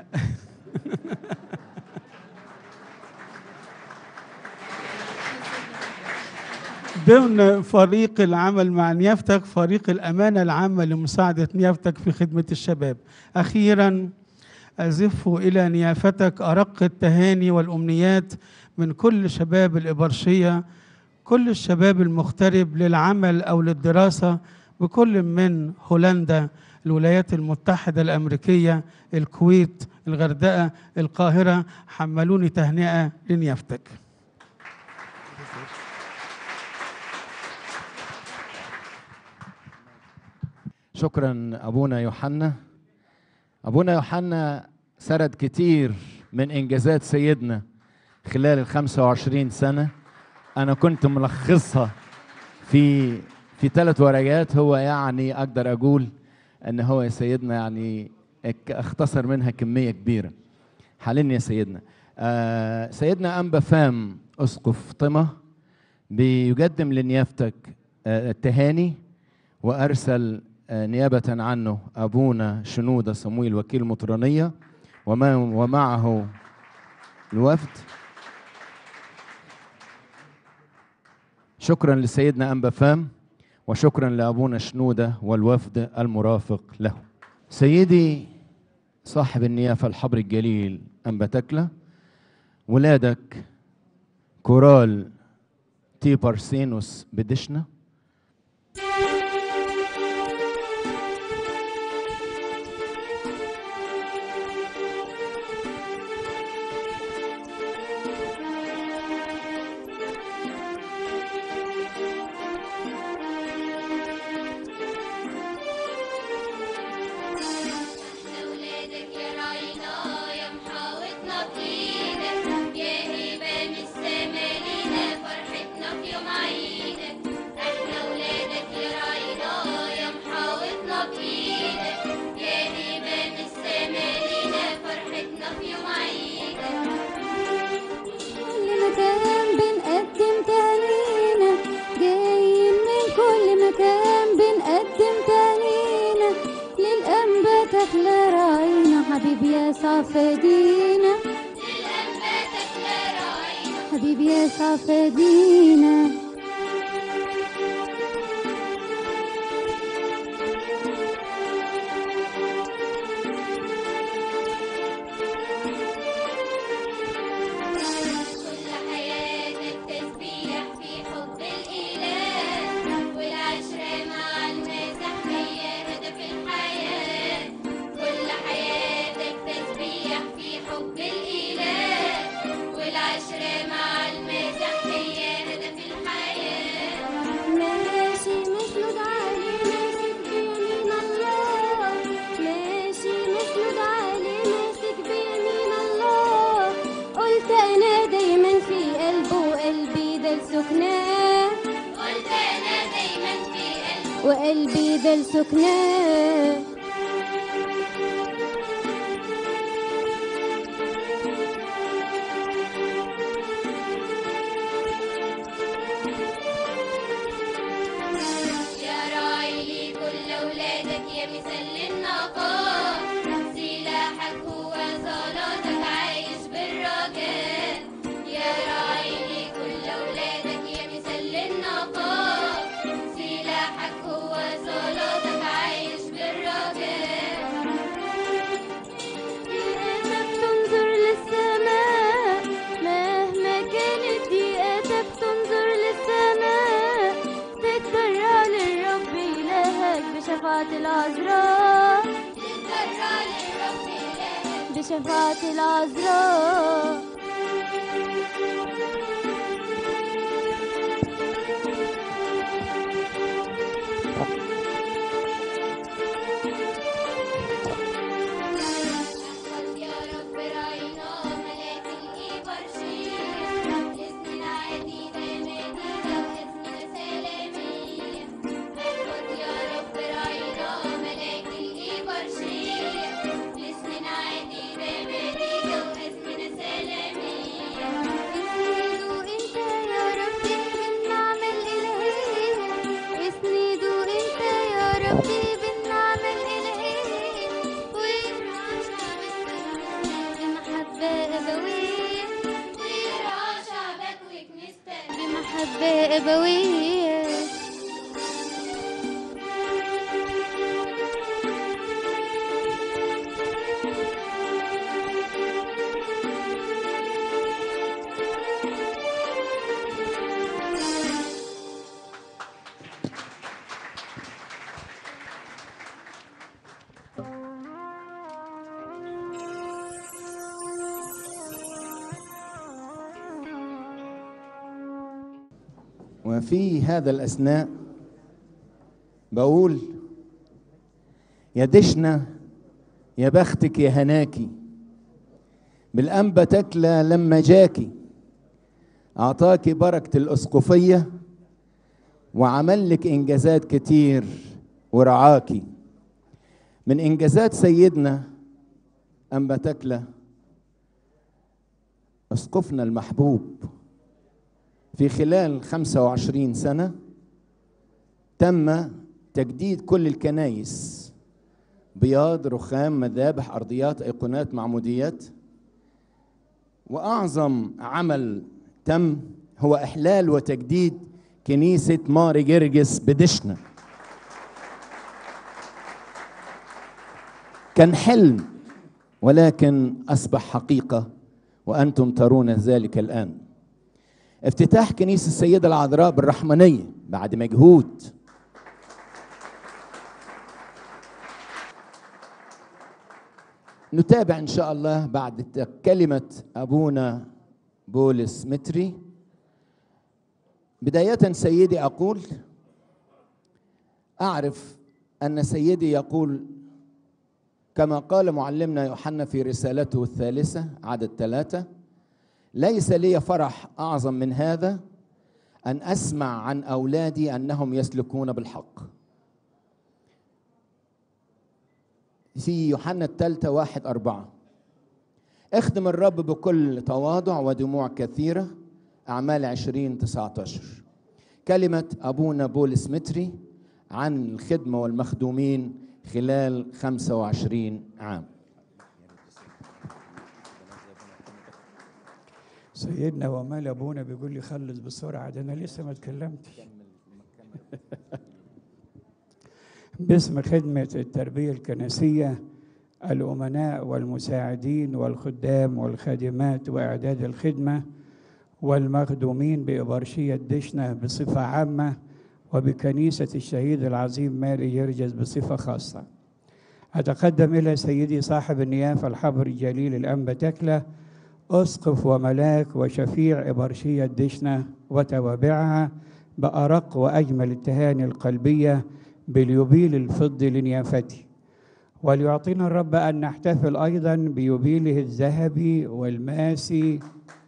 Speaker 9: ضمن فريق العمل مع نيافتك فريق الأمانة العامة لمساعدة نيافتك في خدمة الشباب أخيراً أزف إلى نيافتك أرق التهاني والأمنيات من كل شباب الإبرشية كل الشباب المغترب للعمل أو للدراسة بكل من هولندا الولايات المتحدة الأمريكية الكويت الغردقة القاهرة حملوني تهنئة لنيافتك
Speaker 5: شكرا ابونا يوحنا ابونا يوحنا سرد كتير من انجازات سيدنا خلال ال 25 سنه انا كنت ملخصها في في ثلاث ورقات هو يعني اقدر اقول ان هو يا سيدنا يعني اك- اختصر منها كميه كبيره حاليا يا سيدنا آه سيدنا انبا فام اسقف طمه بيقدم لنيافتك آه التهاني وارسل آه، نيابه عنه ابونا شنوده صمويل وكيل مطرانيه وما ومعه الوفد شكرا لسيدنا انبا فام وشكرا لابونا شنوده والوفد المرافق له سيدي صاحب النيافه الحبر الجليل انبا تكله ولادك كورال تي بارسينوس بدشنا
Speaker 1: ولادك يا راينا يا محاوطنا بإيدك يا هبة من السما لينا فرحتنا في يوم عيدك احنا ولادك يا راينا يا محاوطنا بإيدك يا هبة من السما لينا فرحتنا في يوم عيدك
Speaker 3: كل مكان بنقدم تهانينا جايين من كل مكان بنقدم تهانينا للأنبا تحلى راعينا حبيبي يا صافدينا
Speaker 1: للأنباتك لا راعينا
Speaker 3: حبيبي يا صافدينا
Speaker 1: كل حياتك تسبيح في حب الإله والعشرة مع المسيح هي هدف الحياة كل حياتك تسبيح في حب الإله والعشرة مع المسيح هي هدف الحياة
Speaker 3: ماشي مسند علي ماسك بيمين الله ماشي مسند علي ماسك بيمين الله قلت انا دايما في قلبه وقلبي ده لسكناه
Speaker 1: قلت أنا دايما في قلبي
Speaker 3: وقلبي ده لسكناه بشفاعة العذراء
Speaker 1: نتضرع للرب إلهنا
Speaker 3: بشفاعة العذراء
Speaker 1: احفظ يا رب راعينا ملاك الإبرشية اسمنا عديدة مدينة واسمنا سلامية احفظ يا رب راعينا ملاك الإبرشية اسمنا عديدة مدينة واسمنا سلامية
Speaker 3: اسندوا انت يا ربي بالنعمة الإلهية اسندوا انت يا ربي بالنعمة الإلهية ويرعى شعبك بمحبة أبوية
Speaker 1: ويرعى شعبك وكنيستك
Speaker 3: بمحبة أبوية
Speaker 5: وفي هذا الأثناء بقول يا دشنا يا بختك يا هناكي بالأنبا تكلى لما جاكي أعطاكي بركة الأسقفية وعمل لك إنجازات كتير ورعاكي من إنجازات سيدنا أنبا تكلى أسقفنا المحبوب في خلال 25 سنة تم تجديد كل الكنايس بياض رخام مذابح أرضيات أيقونات معموديات وأعظم عمل تم هو إحلال وتجديد كنيسة ماري جرجس بدشنا كان حلم ولكن أصبح حقيقة وأنتم ترون ذلك الآن افتتاح كنيسة السيدة العذراء بالرحمنية بعد مجهود نتابع إن شاء الله بعد كلمة أبونا بولس متري بداية سيدي أقول أعرف أن سيدي يقول كما قال معلمنا يوحنا في رسالته الثالثة عدد ثلاثة ليس لي فرح اعظم من هذا ان اسمع عن اولادي انهم يسلكون بالحق في يوحنا الثالثة واحد أربعة اخدم الرب بكل تواضع ودموع كثيرة أعمال عشرين تسعة عشر كلمة أبونا بولس متري عن الخدمة والمخدومين خلال خمسة وعشرين عام
Speaker 10: سيدنا ومال ابونا بيقول لي خلص بسرعه ده انا لسه ما اتكلمتش باسم خدمه التربيه الكنسيه الامناء والمساعدين والخدام والخادمات واعداد الخدمه والمخدومين بإبرشية دشنة بصفة عامة وبكنيسة الشهيد العظيم ماري جرجس بصفة خاصة أتقدم إلى سيدي صاحب النيافة الحبر الجليل الأنبا تكلة أسقف وملاك وشفيع إبرشية دشنة وتوابعها بأرق وأجمل التهاني القلبية باليوبيل الفضي لنيافتي وليعطينا الرب أن نحتفل أيضا بيوبيله الذهبي والماسي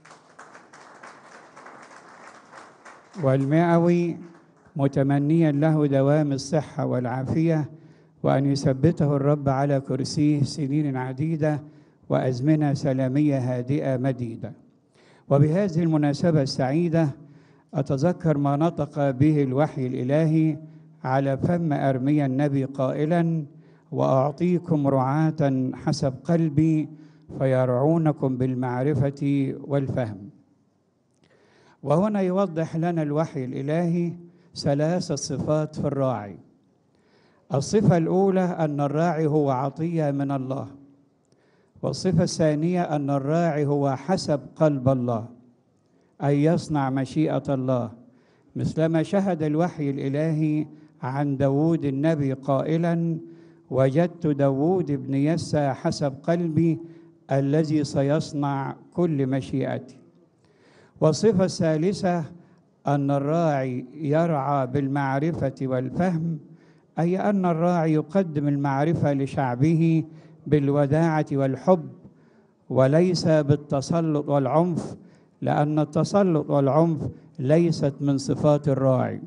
Speaker 10: والمئوي متمنيا له دوام الصحة والعافية وأن يثبته الرب على كرسيه سنين عديدة وأزمنة سلامية هادئة مديدة وبهذه المناسبة السعيدة أتذكر ما نطق به الوحي الإلهي على فم أرميا النبي قائلا وأعطيكم رعاة حسب قلبي فيرعونكم بالمعرفة والفهم وهنا يوضح لنا الوحي الإلهي ثلاث صفات في الراعي الصفة الأولى أن الراعي هو عطية من الله والصفة الثانية أن الراعي هو حسب قلب الله أي يصنع مشيئة الله مثلما شهد الوحي الإلهي عن داود النبي قائلا وجدت داود بن يسى حسب قلبي الذي سيصنع كل مشيئتي والصفة الثالثة أن الراعي يرعى بالمعرفة والفهم أي أن الراعي يقدم المعرفة لشعبه بالوداعة والحب وليس بالتسلط والعنف لأن التسلط والعنف ليست من صفات الراعي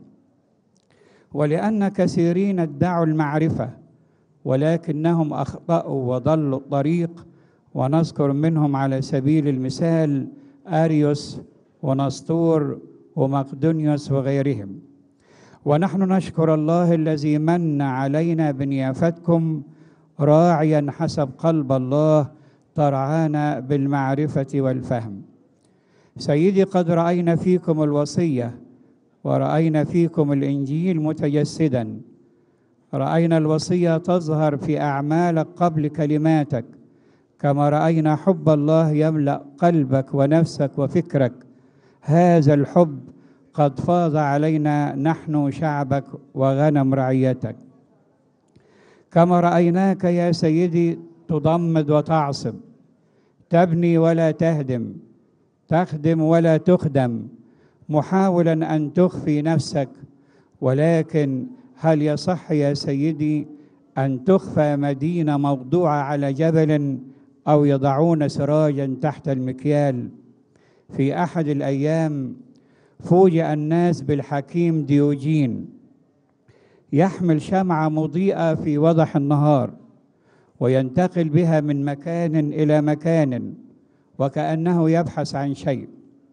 Speaker 10: ولأن كثيرين ادعوا المعرفة ولكنهم أخطأوا وضلوا الطريق ونذكر منهم على سبيل المثال أريوس ونسطور ومقدونيوس وغيرهم ونحن نشكر الله الذي من علينا بنيافتكم راعيا حسب قلب الله ترعانا بالمعرفة والفهم سيدي قد رأينا فيكم الوصية ورأينا فيكم الإنجيل متجسدا رأينا الوصية تظهر في أعمالك قبل كلماتك كما رأينا حب الله يملأ قلبك ونفسك وفكرك هذا الحب قد فاض علينا نحن شعبك وغنم رعيتك كما رأيناك يا سيدي تضمد وتعصب تبني ولا تهدم تخدم ولا تخدم محاولا أن تخفي نفسك ولكن هل يصح يا سيدي أن تخفى مدينة موضوعة على جبل أو يضعون سراجا تحت المكيال في أحد الأيام فوجئ الناس بالحكيم ديوجين يحمل شمعة مضيئة في وضح النهار وينتقل بها من مكان إلى مكان وكأنه يبحث عن شيء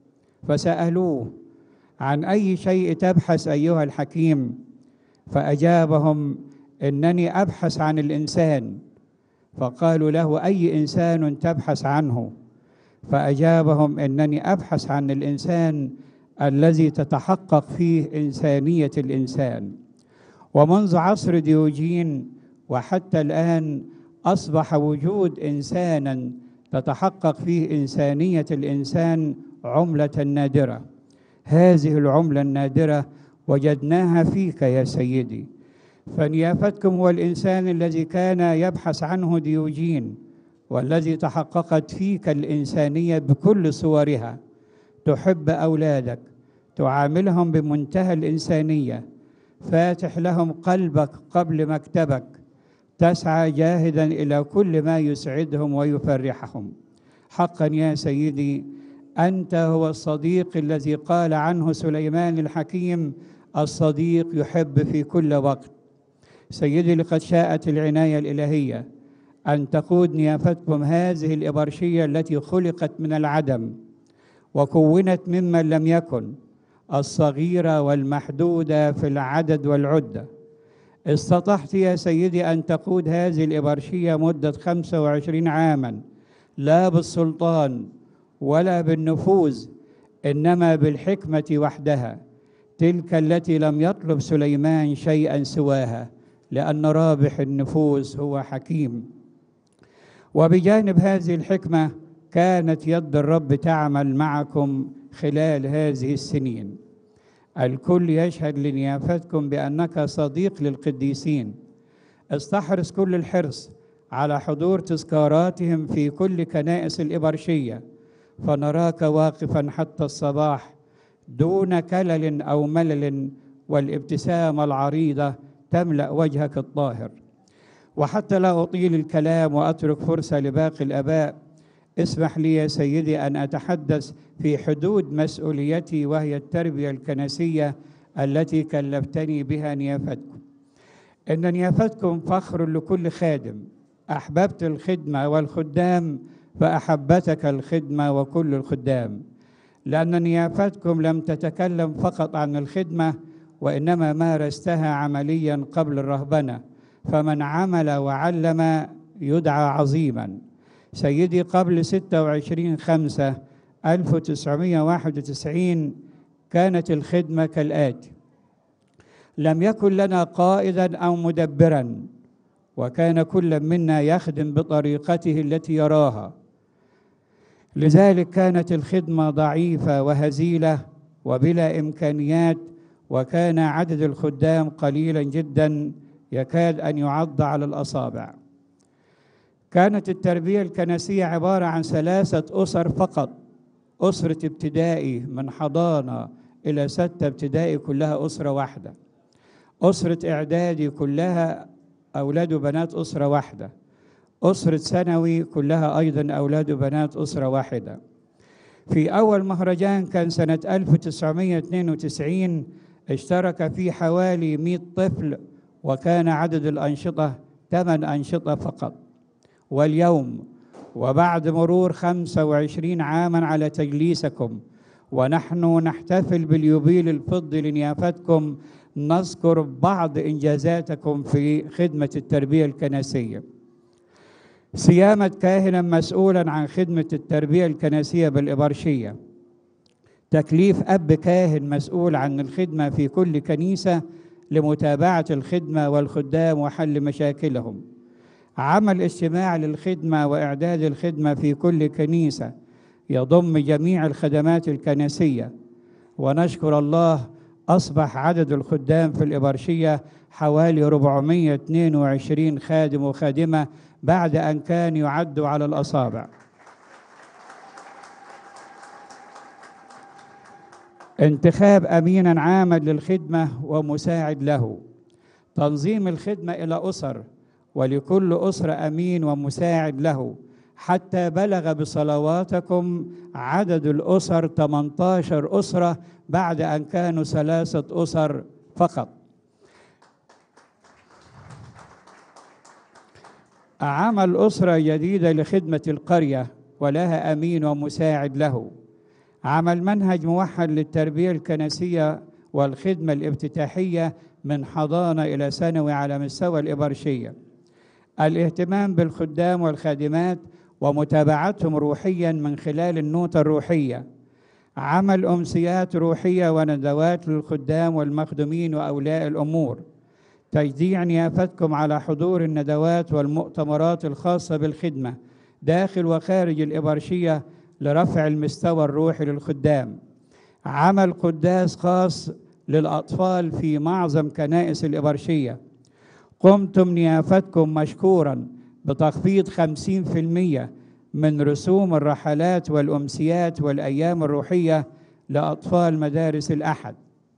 Speaker 10: فسألوه عن أي شيء تبحث أيها الحكيم فأجابهم إنني أبحث عن الإنسان فقالوا له أي إنسان تبحث عنه فأجابهم إنني أبحث عن الإنسان الذي تتحقق فيه إنسانية الإنسان ومنذ عصر ديوجين وحتى الآن أصبح وجود إنسانا تتحقق فيه إنسانية الإنسان عملة نادرة هذه العملة النادرة وجدناها فيك يا سيدي فنيافتكم هو الإنسان الذي كان يبحث عنه ديوجين والذي تحققت فيك الإنسانية بكل صورها تحب أولادك تعاملهم بمنتهى الإنسانية فاتح لهم قلبك قبل مكتبك تسعى جاهدا إلى كل ما يسعدهم ويفرحهم حقا يا سيدي أنت هو الصديق الذي قال عنه سليمان الحكيم الصديق يحب في كل وقت سيدي لقد شاءت العناية الإلهية أن تقود نيافتكم هذه الإبرشية التي خلقت من العدم وكونت ممن لم يكن الصغيرة والمحدودة في العدد والعدة استطعت يا سيدي أن تقود هذه الإبرشية مدة 25 عاما لا بالسلطان ولا بالنفوذ إنما بالحكمة وحدها تلك التي لم يطلب سليمان شيئا سواها لأن رابح النفوس هو حكيم وبجانب هذه الحكمة كانت يد الرب تعمل معكم خلال هذه السنين الكل يشهد لنيافتكم بأنك صديق للقديسين استحرص كل الحرص على حضور تذكاراتهم في كل كنائس الإبرشية فنراك واقفا حتى الصباح دون كلل أو ملل والابتسامة العريضة تملأ وجهك الطاهر وحتى لا أطيل الكلام وأترك فرصة لباقي الآباء اسمح لي يا سيدي أن أتحدث في حدود مسؤوليتي وهي التربية الكنسية التي كلفتني بها نيافتكم إن نيافتكم فخر لكل خادم أحببت الخدمة والخدام فأحبتك الخدمة وكل الخدام لأن نيافتكم لم تتكلم فقط عن الخدمة وإنما مارستها عمليا قبل الرهبنة فمن عمل وعلم يدعى عظيما سيدي قبل 26 خمسة 1991 كانت الخدمة كالآتي لم يكن لنا قائدا أو مدبرا وكان كل منا يخدم بطريقته التي يراها لذلك كانت الخدمة ضعيفة وهزيلة وبلا إمكانيات وكان عدد الخدام قليلا جدا يكاد ان يعض على الاصابع كانت التربيه الكنسيه عباره عن ثلاثه اسر فقط اسره ابتدائي من حضانه الى سته ابتدائي كلها اسره واحده اسره اعدادي كلها اولاد وبنات اسره واحده اسره ثانوي كلها ايضا اولاد وبنات اسره واحده في أول مهرجان كان سنة 1992 اشترك فيه حوالي 100 طفل وكان عدد الأنشطة ثمان أنشطة فقط واليوم وبعد مرور 25 عاما على تجليسكم ونحن نحتفل باليوبيل الفضي لنيافتكم نذكر بعض إنجازاتكم في خدمة التربية الكنسية صيامة كاهنا مسؤولا عن خدمة التربية الكنسية بالإبرشية تكليف أب كاهن مسؤول عن الخدمة في كل كنيسة لمتابعة الخدمة والخدام وحل مشاكلهم عمل اجتماع للخدمة وإعداد الخدمة في كل كنيسة يضم جميع الخدمات الكنسية ونشكر الله أصبح عدد الخدام في الإبرشية حوالي 422 خادم وخادمة بعد أن كان يعد على الأصابع انتخاب أمينا عاما للخدمة ومساعد له تنظيم الخدمة إلى أسر ولكل أسرة أمين ومساعد له حتى بلغ بصلواتكم عدد الأسر 18 أسرة بعد أن كانوا ثلاثة أسر فقط عمل أسرة جديدة لخدمة القرية ولها أمين ومساعد له عمل منهج موحد للتربية الكنسية والخدمة الافتتاحية من حضانة إلى ثانوي على مستوى الإبرشية الاهتمام بالخدام والخادمات ومتابعتهم روحيا من خلال النوتة الروحية عمل أمسيات روحية وندوات للخدام والمخدومين وأولياء الأمور تشجيع نيافتكم على حضور الندوات والمؤتمرات الخاصة بالخدمة داخل وخارج الإبرشية لرفع المستوى الروحي للخدام عمل قداس خاص للأطفال في معظم كنائس الإبرشية قمتم نيافتكم مشكورا بتخفيض 50% من رسوم الرحلات والأمسيات والأيام الروحية لأطفال مدارس الأحد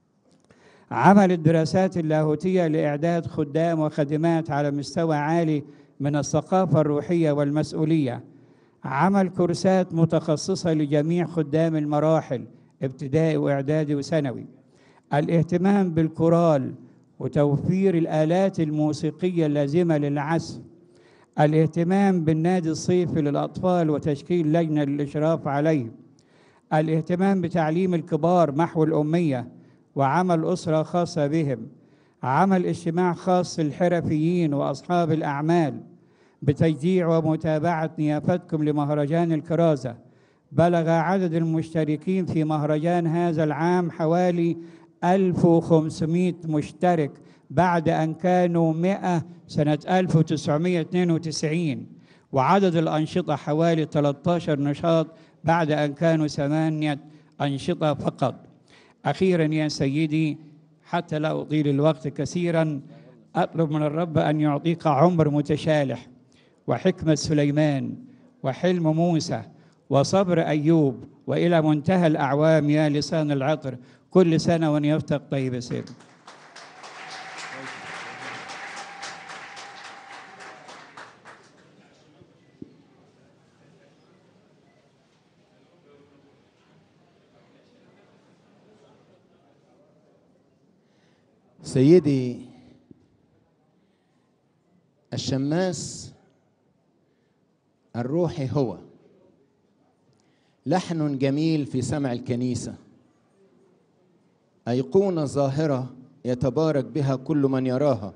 Speaker 10: عمل الدراسات اللاهوتية لإعداد خدام وخادمات على مستوى عالي من الثقافة الروحية والمسؤولية عمل كورسات متخصصة لجميع خدام المراحل ابتدائي وإعدادي وثانوي الاهتمام بالكورال وتوفير الآلات الموسيقية اللازمة للعزف الاهتمام بالنادي الصيفي للأطفال وتشكيل لجنة للإشراف عليه الاهتمام بتعليم الكبار محو الأمية وعمل أسرة خاصة بهم عمل اجتماع خاص للحرفيين وأصحاب الأعمال بتشجيع ومتابعة نيافتكم لمهرجان الكرازة بلغ عدد المشتركين في مهرجان هذا العام حوالي 1500 مشترك بعد أن كانوا 100 سنة 1992 وعدد الأنشطة حوالي 13 نشاط بعد أن كانوا ثمانية أنشطة فقط أخيرا يا سيدي حتى لا أطيل الوقت كثيرا أطلب من الرب أن يعطيك عمر متشالح وحكمة سليمان وحلم موسى وصبر أيوب وإلى منتهى الأعوام يا لسان العطر كل سنة ونيفتك طيب يا سيدي
Speaker 5: سيدي الشماس الروحي هو لحن جميل في سمع الكنيسة أيقونة ظاهرة يتبارك بها كل من يراها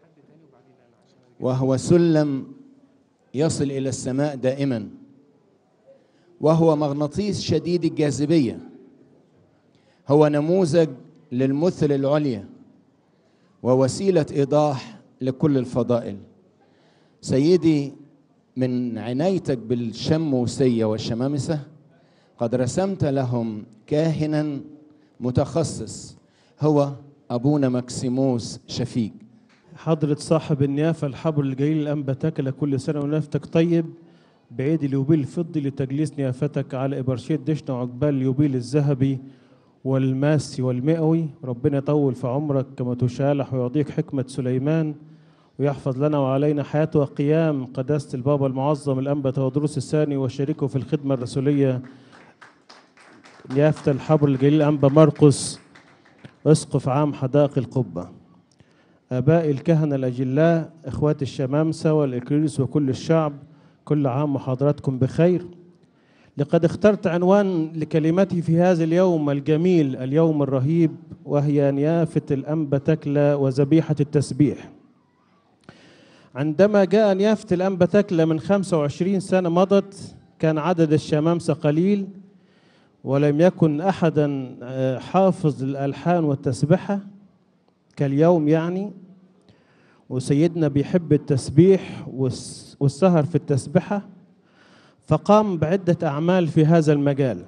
Speaker 5: وهو سلم يصل إلى السماء دائما وهو مغناطيس شديد الجاذبية هو نموذج للمثل العليا ووسيلة إيضاح لكل الفضائل سيدي من عنايتك بالشموسية والشمامسة قد رسمت لهم كاهنا متخصص هو أبونا مكسيموس شفيق
Speaker 11: حضرة صاحب النيافة الحبر الجليل الأنبا تاكل كل سنة ونافتك طيب بعيد اليوبيل الفضي لتجليس نيافتك على إبرشية دشنا وعقبال اليوبيل الذهبي والماسي والمئوي ربنا يطول في عمرك كما تشالح ويعطيك حكمة سليمان ويحفظ لنا وعلينا حياة وقيام قداسة البابا المعظم الأنبا تودروس الثاني وشريكه في الخدمة الرسولية نيافة الحبر الجليل أنبا مرقس اسقف عام حدائق القبة آباء الكهنة الأجلاء إخوات الشمامسة والإكريس وكل الشعب كل عام وحضراتكم بخير لقد اخترت عنوان لكلمتي في هذا اليوم الجميل اليوم الرهيب وهي نيافة الأنبا تكلى وذبيحة التسبيح عندما جاء نيافة الأنبا تكلى من 25 سنة مضت كان عدد الشمامسة قليل ولم يكن أحدا آه، حافظ الألحان والتسبحة كاليوم يعني وسيدنا بيحب التسبيح والس- والسهر في التسبحة فقام بعدة أعمال في هذا المجال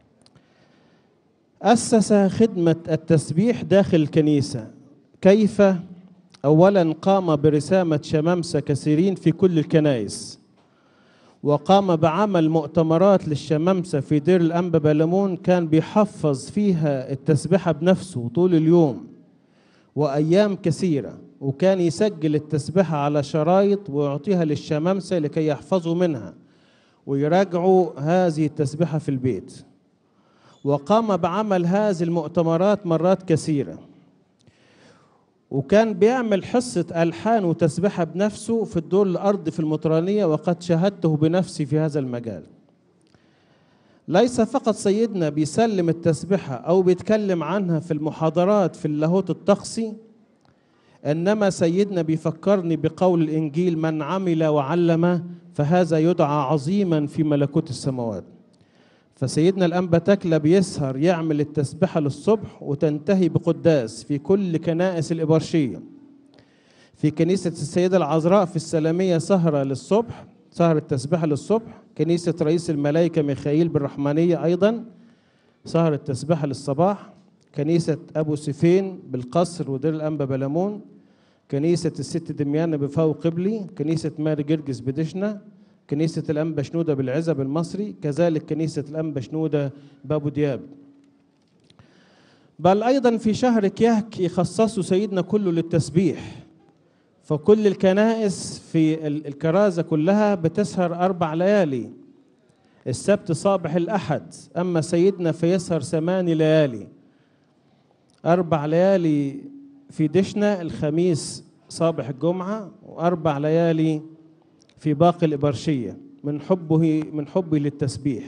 Speaker 11: أسس خدمة التسبيح داخل الكنيسة كيف أولا قام برسامة شمامسة كثيرين في كل الكنائس وقام بعمل مؤتمرات للشمامسة في دير الأنبا بلمون كان بيحفظ فيها التسبحة بنفسه طول اليوم وأيام كثيرة وكان يسجل التسبحة على شرايط ويعطيها للشمامسة لكي يحفظوا منها ويراجعوا هذه التسبحة في البيت وقام بعمل هذه المؤتمرات مرات كثيرة وكان بيعمل حصة ألحان وتسبحة بنفسه في الدور الأرضي في المطرانية وقد شاهدته بنفسي في هذا المجال ليس فقط سيدنا بيسلم التسبحة أو بيتكلم عنها في المحاضرات في اللاهوت الطقسي إنما سيدنا بيفكرني بقول الإنجيل من عمل وعلم فهذا يدعى عظيما في ملكوت السماوات فسيدنا الأنبا تكلى بيسهر يعمل التسبحة للصبح وتنتهي بقداس في كل كنائس الإبرشية في كنيسة السيدة العذراء في السلامية سهرة للصبح سهر التسبحة للصبح كنيسة رئيس الملائكة ميخائيل بالرحمانية أيضا سهر التسبحة للصباح كنيسة أبو سفين بالقصر ودير الأنبا بلمون كنيسة الست دميانة بفاو قبلي كنيسة ماري جرجس بدشنا كنيسة الأنبا شنودة بالعزب المصري كذلك كنيسة الأنبا شنودة بابو دياب بل أيضا في شهر كيهك يخصصوا سيدنا كله للتسبيح فكل الكنائس في ال- الكرازة كلها بتسهر أربع ليالي السبت صباح الأحد أما سيدنا فيسهر ثماني ليالي أربع ليالي في دشنا الخميس صباح الجمعة وأربع ليالي في باقي الإبرشية من حبه من حبه للتسبيح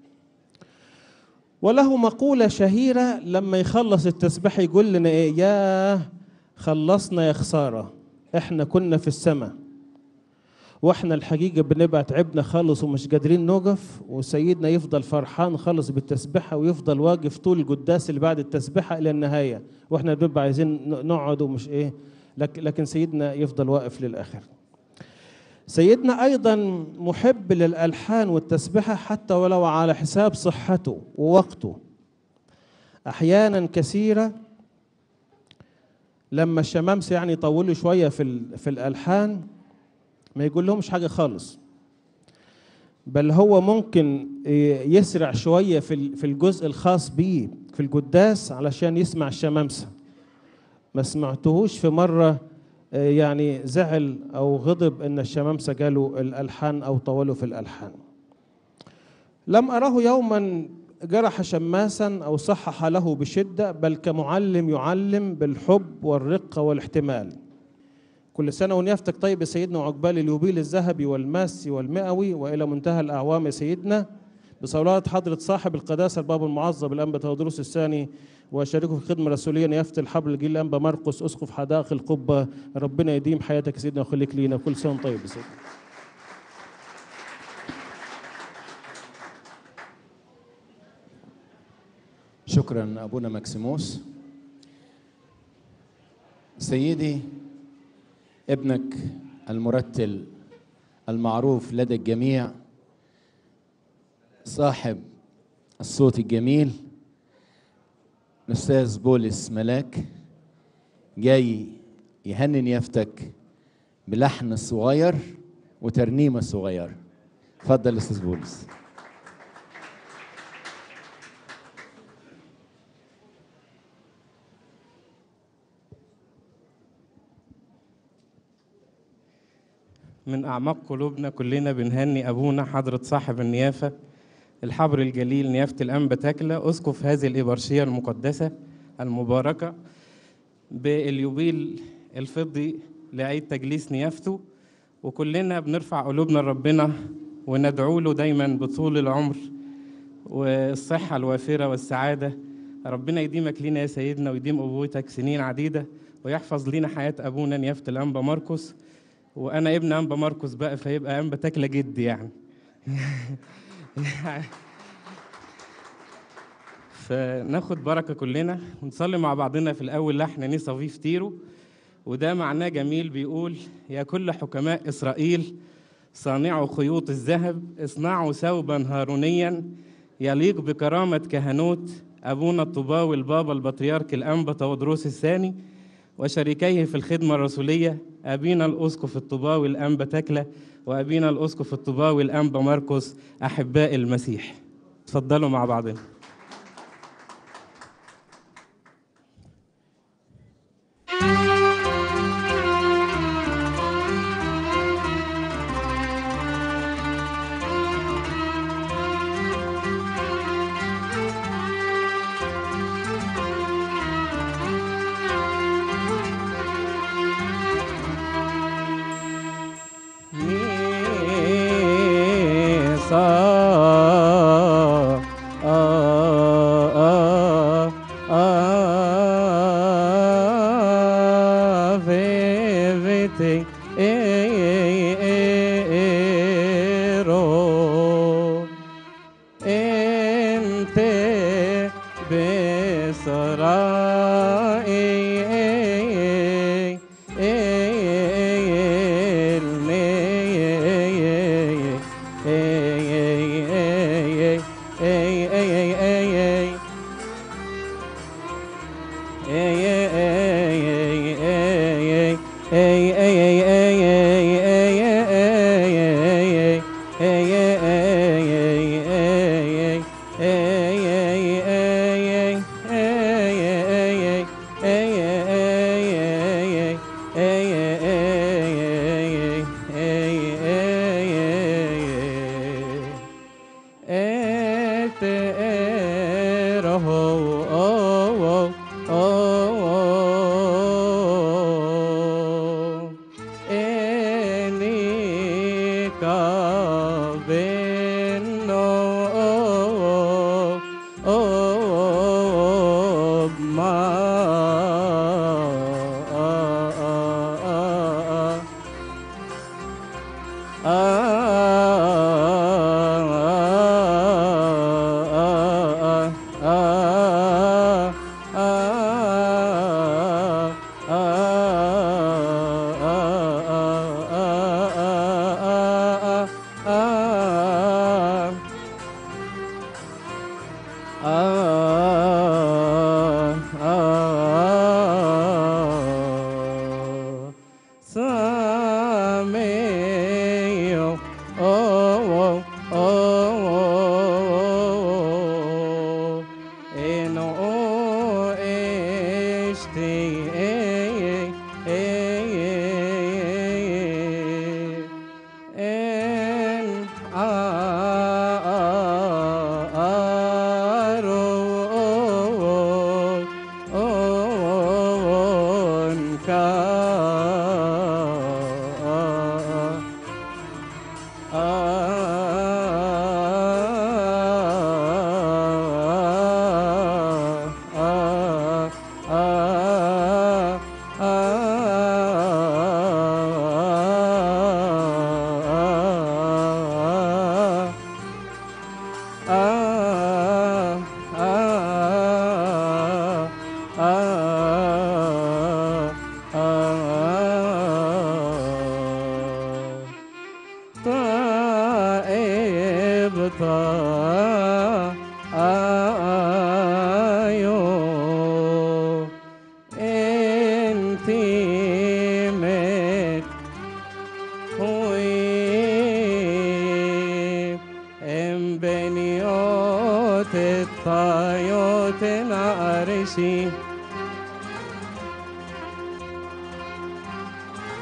Speaker 11: وله مقولة شهيرة لما يخلص التسبيح يقول لنا إيه يا خلصنا يا خسارة إحنا كنا في السماء واحنا الحقيقه بنبقى تعبنا خالص ومش قادرين نوقف وسيدنا يفضل فرحان خالص بالتسبيحه ويفضل واقف طول القداس اللي بعد التسبيحه الى النهايه واحنا بنبقى عايزين ن- نقعد ومش ايه لك- لكن سيدنا يفضل واقف للاخر سيدنا ايضا محب للالحان والتسبيحه حتى ولو على حساب صحته ووقته احيانا كثيره لما الشمامسه يعني يطولوا شويه في ال- في الالحان ما يقول لهمش حاجه خالص بل هو ممكن ي- يسرع شويه في ال- في الجزء الخاص بيه في القداس علشان يسمع الشمامسه ما سمعتهوش في مره آه، يعني زعل او غضب ان الشمامسه قالوا الالحان او طولوا في الالحان لم اراه يوما جرح شماسا او صحح له بشده بل كمعلم يعلم بالحب والرقه والاحتمال كل سنة ونيافتك طيب يا سيدنا وعقبال اليوبيل الذهبي والماسي والمئوي وإلى منتهى الأعوام يا سيدنا بصلوات حضرة صاحب القداسة الباب المعظم الأنبا تودروس الثاني وشريكه في الخدمة الرسولية نيافة الحبر الجيل الأنبا مرقس أسقف حدائق القبة ربنا يديم حياتك يا سيدنا ويخليك لينا كل سنة وأنت طيب يا سيدنا
Speaker 5: شكرا أبونا مكسيموس سيدي ابنك المرتل المعروف لدى الجميع صاحب الصوت الجميل الأستاذ بولس ملاك جاي يهنن يفتك بلحن صغير وترنيمة صغيرة اتفضل أستاذ بولس
Speaker 12: من أعماق قلوبنا كلنا بنهني أبونا حضرة صاحب النيافة الحبر الجليل نيافة الأنبا تاكلة أسقف هذه الإبرشية المقدسة المباركة باليوبيل الفضي لعيد تجليس نيافته وكلنا بنرفع قلوبنا لربنا وندعو له دايما بطول العمر والصحة الوافرة والسعادة ربنا يديمك لينا يا سيدنا ويديم أبوتك سنين عديدة ويحفظ لينا حياة أبونا نيافة الأنبا مرقس وأنا ابن أنبا مرقس بقى فيبقى أنبا تاكلة جد يعني فناخد بركة كلنا ونصلي مع بعضنا في الأول لحن نيسا فيف تيرو وده معناه جميل بيقول يا كل حكماء إسرائيل صانعوا خيوط الذهب اصنعوا ثوبا هارونيا يليق بكرامة كهنوت أبونا الطباوي البابا البطريرك الأنبا تودروس الثاني وشريكيه في الخدمة الرسولية أبينا الأسقف الطباوي الأنبا تكلة وأبينا الأسقف الطباوي الأنبا مرقس أحباء المسيح تفضلوا مع بعضنا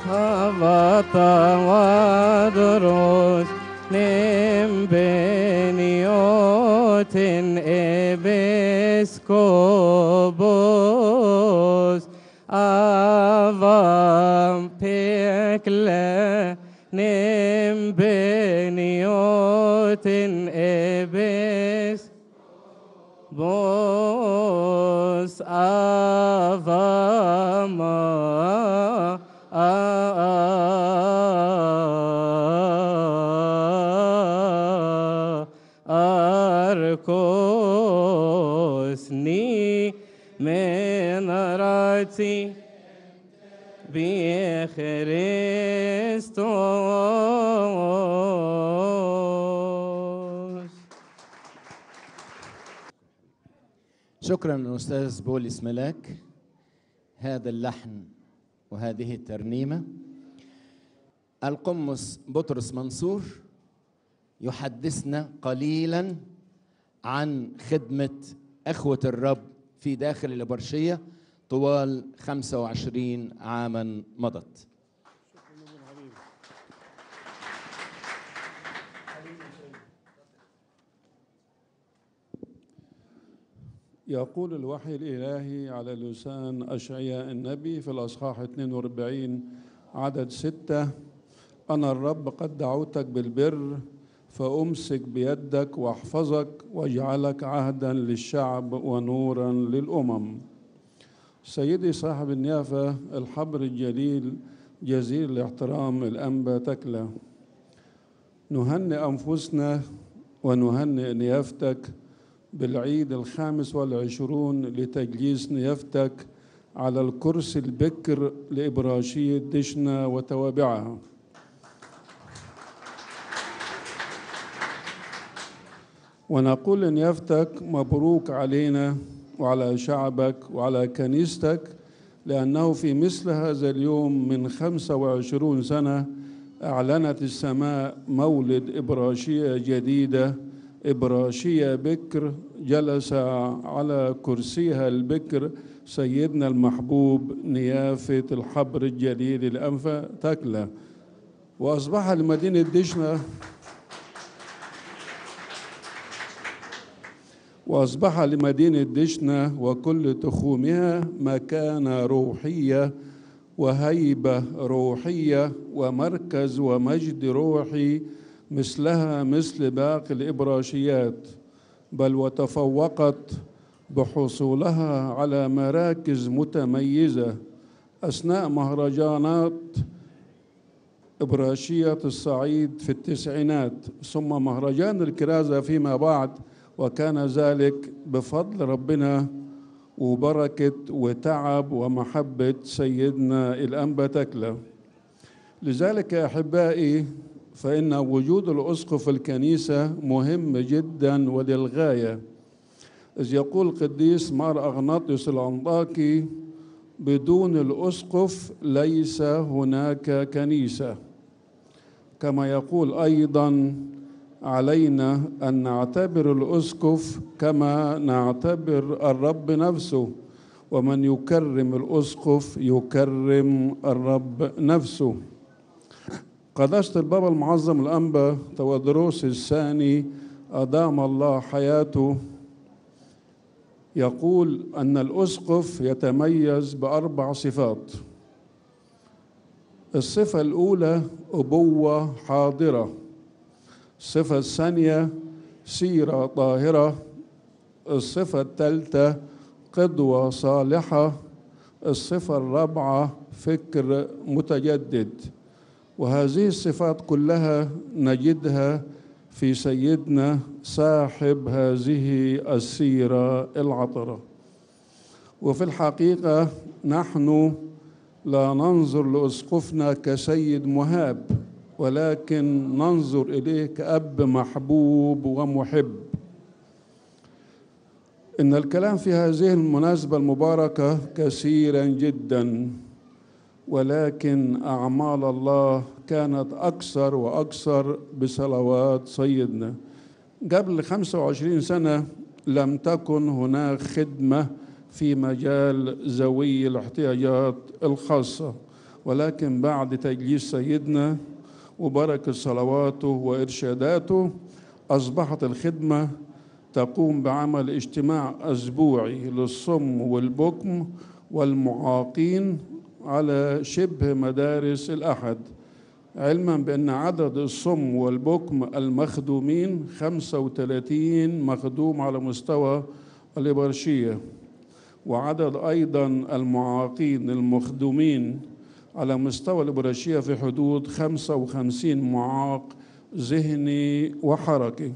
Speaker 12: خبط ودروس نم بنيوت إبسكوبوس أفام بيكلا نم بنيوت إبس بوس أفاما أركوسني من راتي بخريستوس
Speaker 5: شكرا للأستاذ بولس ملاك هذا اللحن وهذه الترنيمة القمص بطرس منصور يحدثنا قليلا عن خدمة أخوة الرب في داخل الإبرشية طوال 25 عاما مضت
Speaker 13: يقول الوحي الإلهي على لسان أشعياء النبي في الأصحاح 42 عدد ستة أنا الرب قد دعوتك بالبر فأمسك بيدك وأحفظك وأجعلك عهدا للشعب ونورا للأمم سيدي صاحب النيافة الحبر الجليل جزيل الاحترام الأنبا تكلة نهنئ أنفسنا ونهنئ نيافتك بالعيد الخامس والعشرون لتجليس نيافتك على الكرسي البكر لإبراشية دشنا وتوابعها ونقول لنيافتك مبروك علينا وعلى شعبك وعلى كنيستك لأنه في مثل هذا اليوم من 25 سنة أعلنت السماء مولد إبراشية جديدة إبراشية بكر جلس على كرسيها البكر سيدنا المحبوب نيافة الحبر الجليل الأنفى تكلة وأصبح لمدينة دشنة وأصبح لمدينة دشنة وكل تخومها مكانة روحية وهيبة روحية ومركز ومجد روحي مثلها مثل باقي الإبراشيات بل وتفوقت بحصولها على مراكز متميزة أثناء مهرجانات إبراشية الصعيد في التسعينات ثم مهرجان الكرازة فيما بعد وكان ذلك بفضل ربنا وبركة وتعب ومحبة سيدنا الأنبا تكلة لذلك يا أحبائي فإن وجود الأسقف في الكنيسة مهم جدا وللغاية إذ يقول القديس مار أغناطيوس الأنطاكي بدون الأسقف ليس هناك كنيسة كما يقول أيضا علينا أن نعتبر الأسقف كما نعتبر الرب نفسه ومن يكرم الأسقف يكرم الرب نفسه قداسة البابا المعظم الأنبا تودروس الثاني أدام الله حياته يقول أن الأسقف يتميز بأربع صفات الصفة الأولى أبوة حاضرة الصفة الثانية سيرة طاهرة الصفة الثالثة قدوة صالحة الصفة الرابعة فكر متجدد وهذه الصفات كلها نجدها في سيدنا صاحب هذه السيرة العطرة وفي الحقيقة نحن لا ننظر لأسقفنا كسيد مهاب ولكن ننظر إليه كأب محبوب ومحب إن الكلام في هذه المناسبة المباركة كثيرا جدا ولكن أعمال الله كانت أكثر وأكثر بصلوات سيدنا قبل 25 سنة لم تكن هناك خدمة في مجال ذوي الاحتياجات الخاصة ولكن بعد تجليس سيدنا وبركة صلواته وإرشاداته أصبحت الخدمة تقوم بعمل اجتماع أسبوعي للصم والبكم والمعاقين على شبه مدارس الأحد علما بأن عدد الصم والبكم المخدومين 35 مخدوم على مستوى الإبرشية وعدد أيضا المعاقين المخدومين على مستوى الإبرشية في حدود 55 معاق ذهني وحركي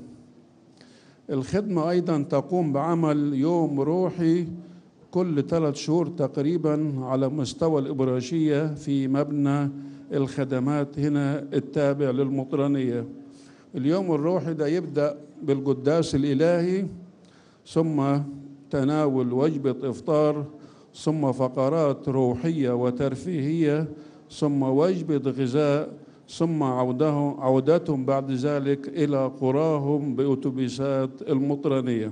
Speaker 13: الخدمة أيضا تقوم بعمل يوم روحي كل ثلاث شهور تقريبا على مستوى الإبراشية في مبنى الخدمات هنا التابع للمطرانية اليوم الروحي ده يبدأ بالقداس الإلهي ثم تناول وجبة إفطار ثم فقرات روحية وترفيهية ثم وجبة غذاء ثم عوده عودتهم بعد ذلك إلى قراهم بأتوبيسات المطرانية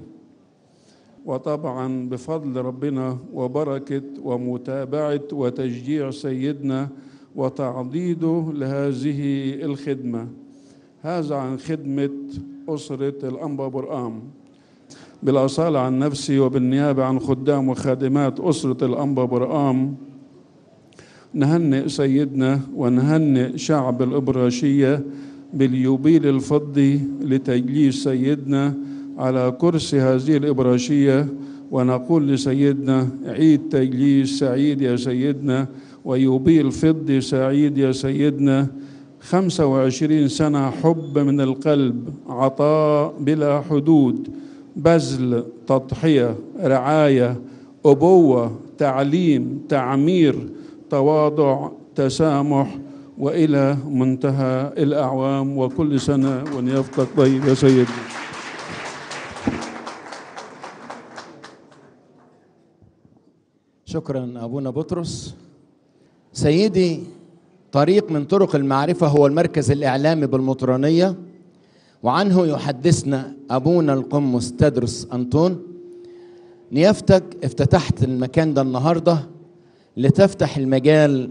Speaker 13: وطبعا بفضل ربنا وبركة ومتابعة وتشجيع سيدنا وتعضيده لهذه الخدمة هذا عن خدمة أسرة الأنبا برآم بالأصالة عن نفسي وبالنيابة عن خدام وخادمات أسرة الأنبا برآم نهنئ سيدنا ونهنئ شعب الإبراشية باليوبيل الفضي لتجليس سيدنا على كرسي هذه الإبراشية ونقول لسيدنا عيد تجليس سعيد يا سيدنا ويوبيل فضي سعيد يا سيدنا خمسة وعشرين سنة حب من القلب عطاء بلا حدود بذل تضحية رعاية أبوة تعليم تعمير تواضع تسامح وإلى منتهى الأعوام وكل سنة ونيافتك طيب يا سيدنا
Speaker 5: شكرا أبونا بطرس سيدي طريق من طرق المعرفة هو المركز الإعلامي بالمطرانية وعنه يحدثنا أبونا القمص تدرس أنطون نيافتك افتتحت المكان ده النهارده لتفتح المجال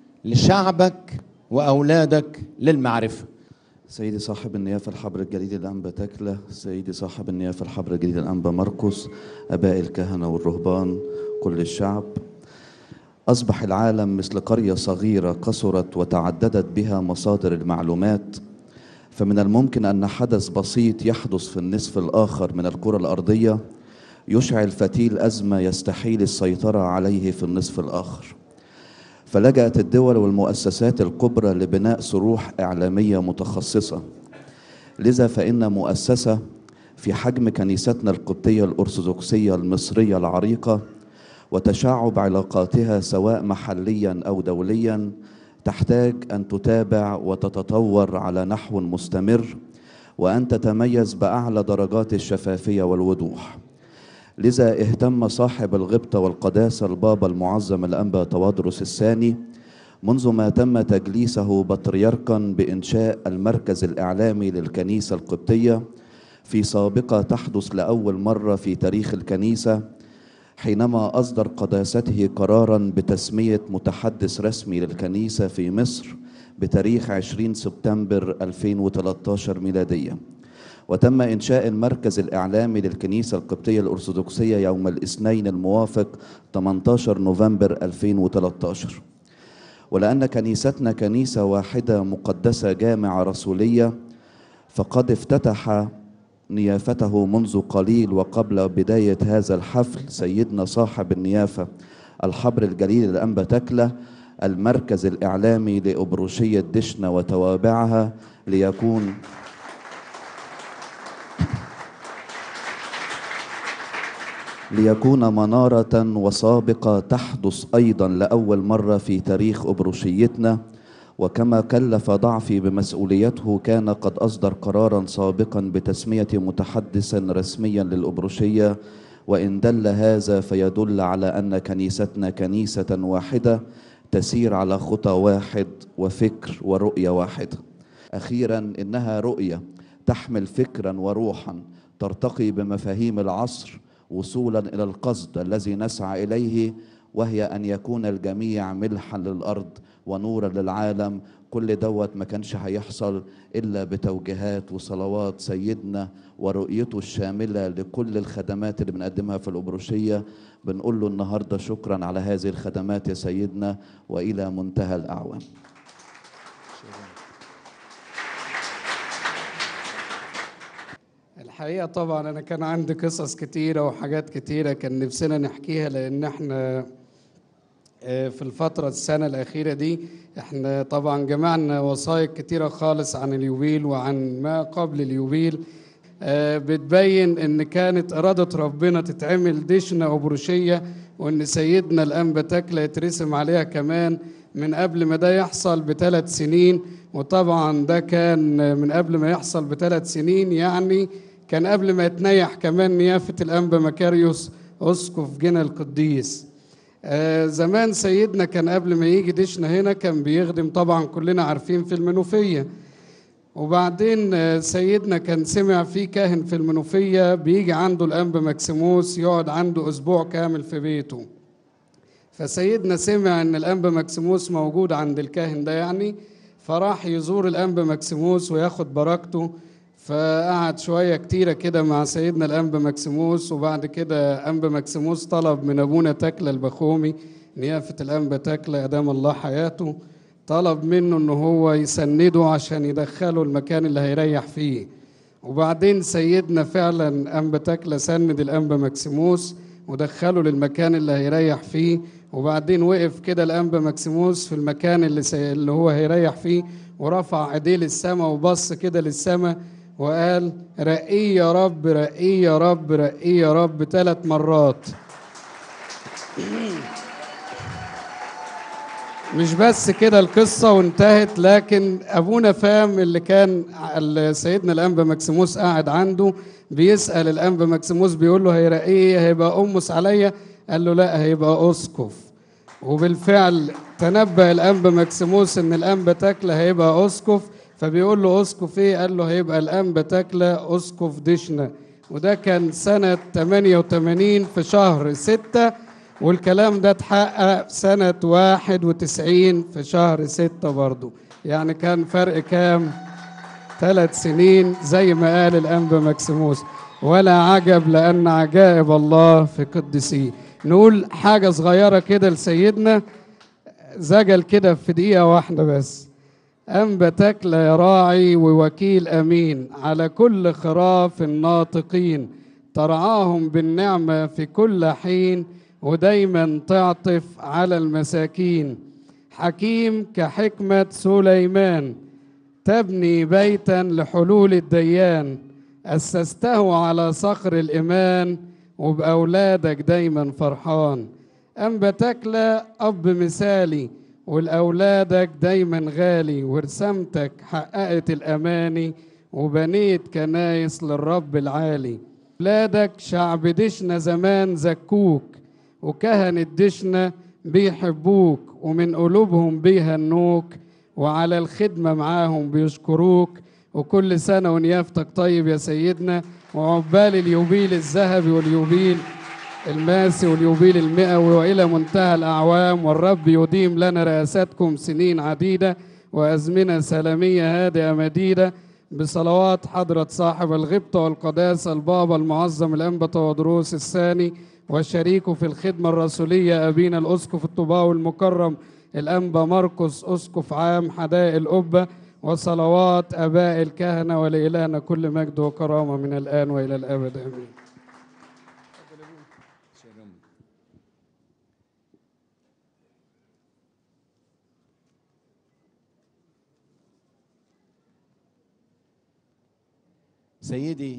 Speaker 5: لشعبك وأولادك للمعرفة
Speaker 14: سيدي صاحب النيافة الحبر الجليل الأنبا تكلة سيدي صاحب النيافة الحبر الجليل الأنبا مرقس أباء الكهنة والرهبان كل الشعب أصبح العالم مثل قرية صغيرة كثرت وتعددت بها مصادر المعلومات فمن الممكن أن حدث بسيط يحدث في النصف الآخر من الكرة الأرضية يشعل فتيل أزمة يستحيل السيطرة عليه في النصف الآخر فلجأت الدول والمؤسسات الكبرى لبناء صروح إعلامية متخصصة لذا فإن مؤسسة في حجم كنيستنا القبطية الأرثوذكسية المصرية العريقة وتشعب علاقاتها سواء محليا أو دوليا تحتاج أن تتابع وتتطور على نحو مستمر وأن تتميز بأعلى درجات الشفافية والوضوح لذا اهتم صاحب الغبطة والقداسة البابا المعظم الأنبا توادرس الثاني منذ ما تم تجليسه بطريركا بإنشاء المركز الإعلامي للكنيسة القبطية في سابقة تحدث لأول مرة في تاريخ الكنيسة حينما أصدر قداسته قرارا بتسمية متحدث رسمي للكنيسة في مصر بتاريخ 20 سبتمبر 2013 ميلادية وتم إنشاء المركز الإعلامي للكنيسة القبطية الأرثوذكسية يوم الاثنين الموافق 18 نوفمبر 2013 ولأن كنيستنا كنيسة واحدة مقدسة جامعة رسولية فقد افتتح نيافته منذ قليل وقبل بداية هذا الحفل سيدنا صاحب النيافة الحبر الجليل الأنبا تكلة المركز الإعلامي لأبروشية دشنا وتوابعها ليكون ليكون منارة وسابقة تحدث أيضا لأول مرة في تاريخ أبروشيتنا وكما كلف ضعفي بمسؤوليته كان قد أصدر قرارا سابقا بتسمية متحدثا رسميا للأبروشية وإن دل هذا فيدل على أن كنيستنا كنيسة واحدة تسير على خطى واحد وفكر ورؤية واحدة أخيرا إنها رؤية تحمل فكرا وروحا ترتقي بمفاهيم العصر وصولا الى القصد الذي نسعى اليه وهي أن يكون الجميع ملحا للأرض ونورا للعالم كل دوت ما كانش هيحصل إلا بتوجيهات وصلوات سيدنا ورؤيته الشاملة لكل الخدمات اللي بنقدمها في الأبروشية بنقول له النهاردة شكرا على هذه الخدمات يا سيدنا وإلى منتهى الأعوام
Speaker 15: الحقيقة طبعا أنا كان عندي قصص كتيرة وحاجات كتيرة كان نفسنا نحكيها لأن احنا آه، في الفترة السنة الأخيرة دي احنا طبعا جمعنا وثائق كتيرة خالص عن اليوبيل وعن ما قبل اليوبيل آه، بتبين ان كانت إرادة ربنا تتعمل دشنة أبروشية وان سيدنا الأنبا تكلة يترسم عليها كمان من قبل ما ده يحصل بثلاث سنين وطبعا ده كان من قبل ما يحصل بثلاث سنين يعني كان قبل ما يتنيح كمان نيافة الأنبا مكاريوس أسقف جنى القديس آه زمان سيدنا كان قبل ما يجي دشنا هنا كان بيخدم طبعا كلنا عارفين في المنوفية وبعدين آه سيدنا كان سمع في كاهن في المنوفية بيجي عنده الأنبا مكسيموس يقعد عنده أسبوع كامل في بيته فسيدنا سمع ان الانبا مكسيموس موجود عند الكاهن ده يعني فراح يزور الانبا مكسيموس وياخد بركته فقعد شويه كتيره كده مع سيدنا الانبا مكسيموس وبعد كده انبا مكسيموس طلب من ابونا تكله البخومي نيافه الانبا تكله ادام الله حياته طلب منه ان هو يسنده عشان يدخله المكان اللي هيريح فيه وبعدين سيدنا فعلا انبا تكله سند الانبا مكسيموس ودخله للمكان اللي هيريح فيه وبعدين وقف كده الانبا مكسيموس في المكان اللي, سي... اللي هو هيريح فيه ورفع ايديه للسماء وبص كده للسماء وقال رقي يا رب رقي يا رب رقي يا رب ثلاث مرات مش بس كده القصة وانتهت لكن أبونا فام اللي كان ال- سيدنا الأنبا مكسيموس قاعد عنده بيسأل الأنبا مكسيموس بيقول له هيبقى إيه هيبقى أمس عليا قال له لا هيبقى أسقف وبالفعل تنبأ الأنبا مكسيموس إن الأنبا تكلة هيبقى أسقف فبيقول له أسقف إيه قال له هيبقى الأنبا تكلة أسقف دشنا وده كان سنة 88 في شهر 6 والكلام ده اتحقق سنة 91 في شهر 6 برضو يعني كان فرق كام ثلاث سنين زي ما قال الأنبا مكسيموس ولا عجب لأن عجائب الله في قدسيه نقول حاجة صغيرة كده لسيدنا زجل كده في دقيقة واحدة بس أنبتك لا راعي ووكيل أمين على كل خراف الناطقين ترعاهم بالنعمة في كل حين ودايما تعطف على المساكين حكيم كحكمة سليمان تبني بيتا لحلول الديان أسسته على صخر الإيمان وبأولادك دايما فرحان أنبتك لا أب مثالي ولأولادك دايما غالي ورسمتك حققت الأماني وبنيت كنايس للرب العالي أولادك شعب دشنا زمان زكوك وكهنة دشنا بيحبوك ومن قلوبهم بيهنوك وعلى الخدمة معاهم بيشكروك وكل سنة ونيافتك طيب يا سيدنا وعقبال اليوبيل الذهبي واليوبيل الماسي واليوبيل المئوي وإلى منتهى الأعوام والرب يديم لنا رئاساتكم سنين عديدة وأزمنة سلامية هادئة مديدة بصلوات حضرة صاحب الغبطة والقداسة البابا المعظم الأنبا تودروس الثاني وشريكه في الخدمة الرسولية أبينا الأسقف الطباوي المكرم الأنبا مرقس أسقف عام حدائق القبة وصلوات آباء الكهنة ولإلهنا كل مجد وكرامة من الآن وإلى الأبد آمين
Speaker 5: سيدي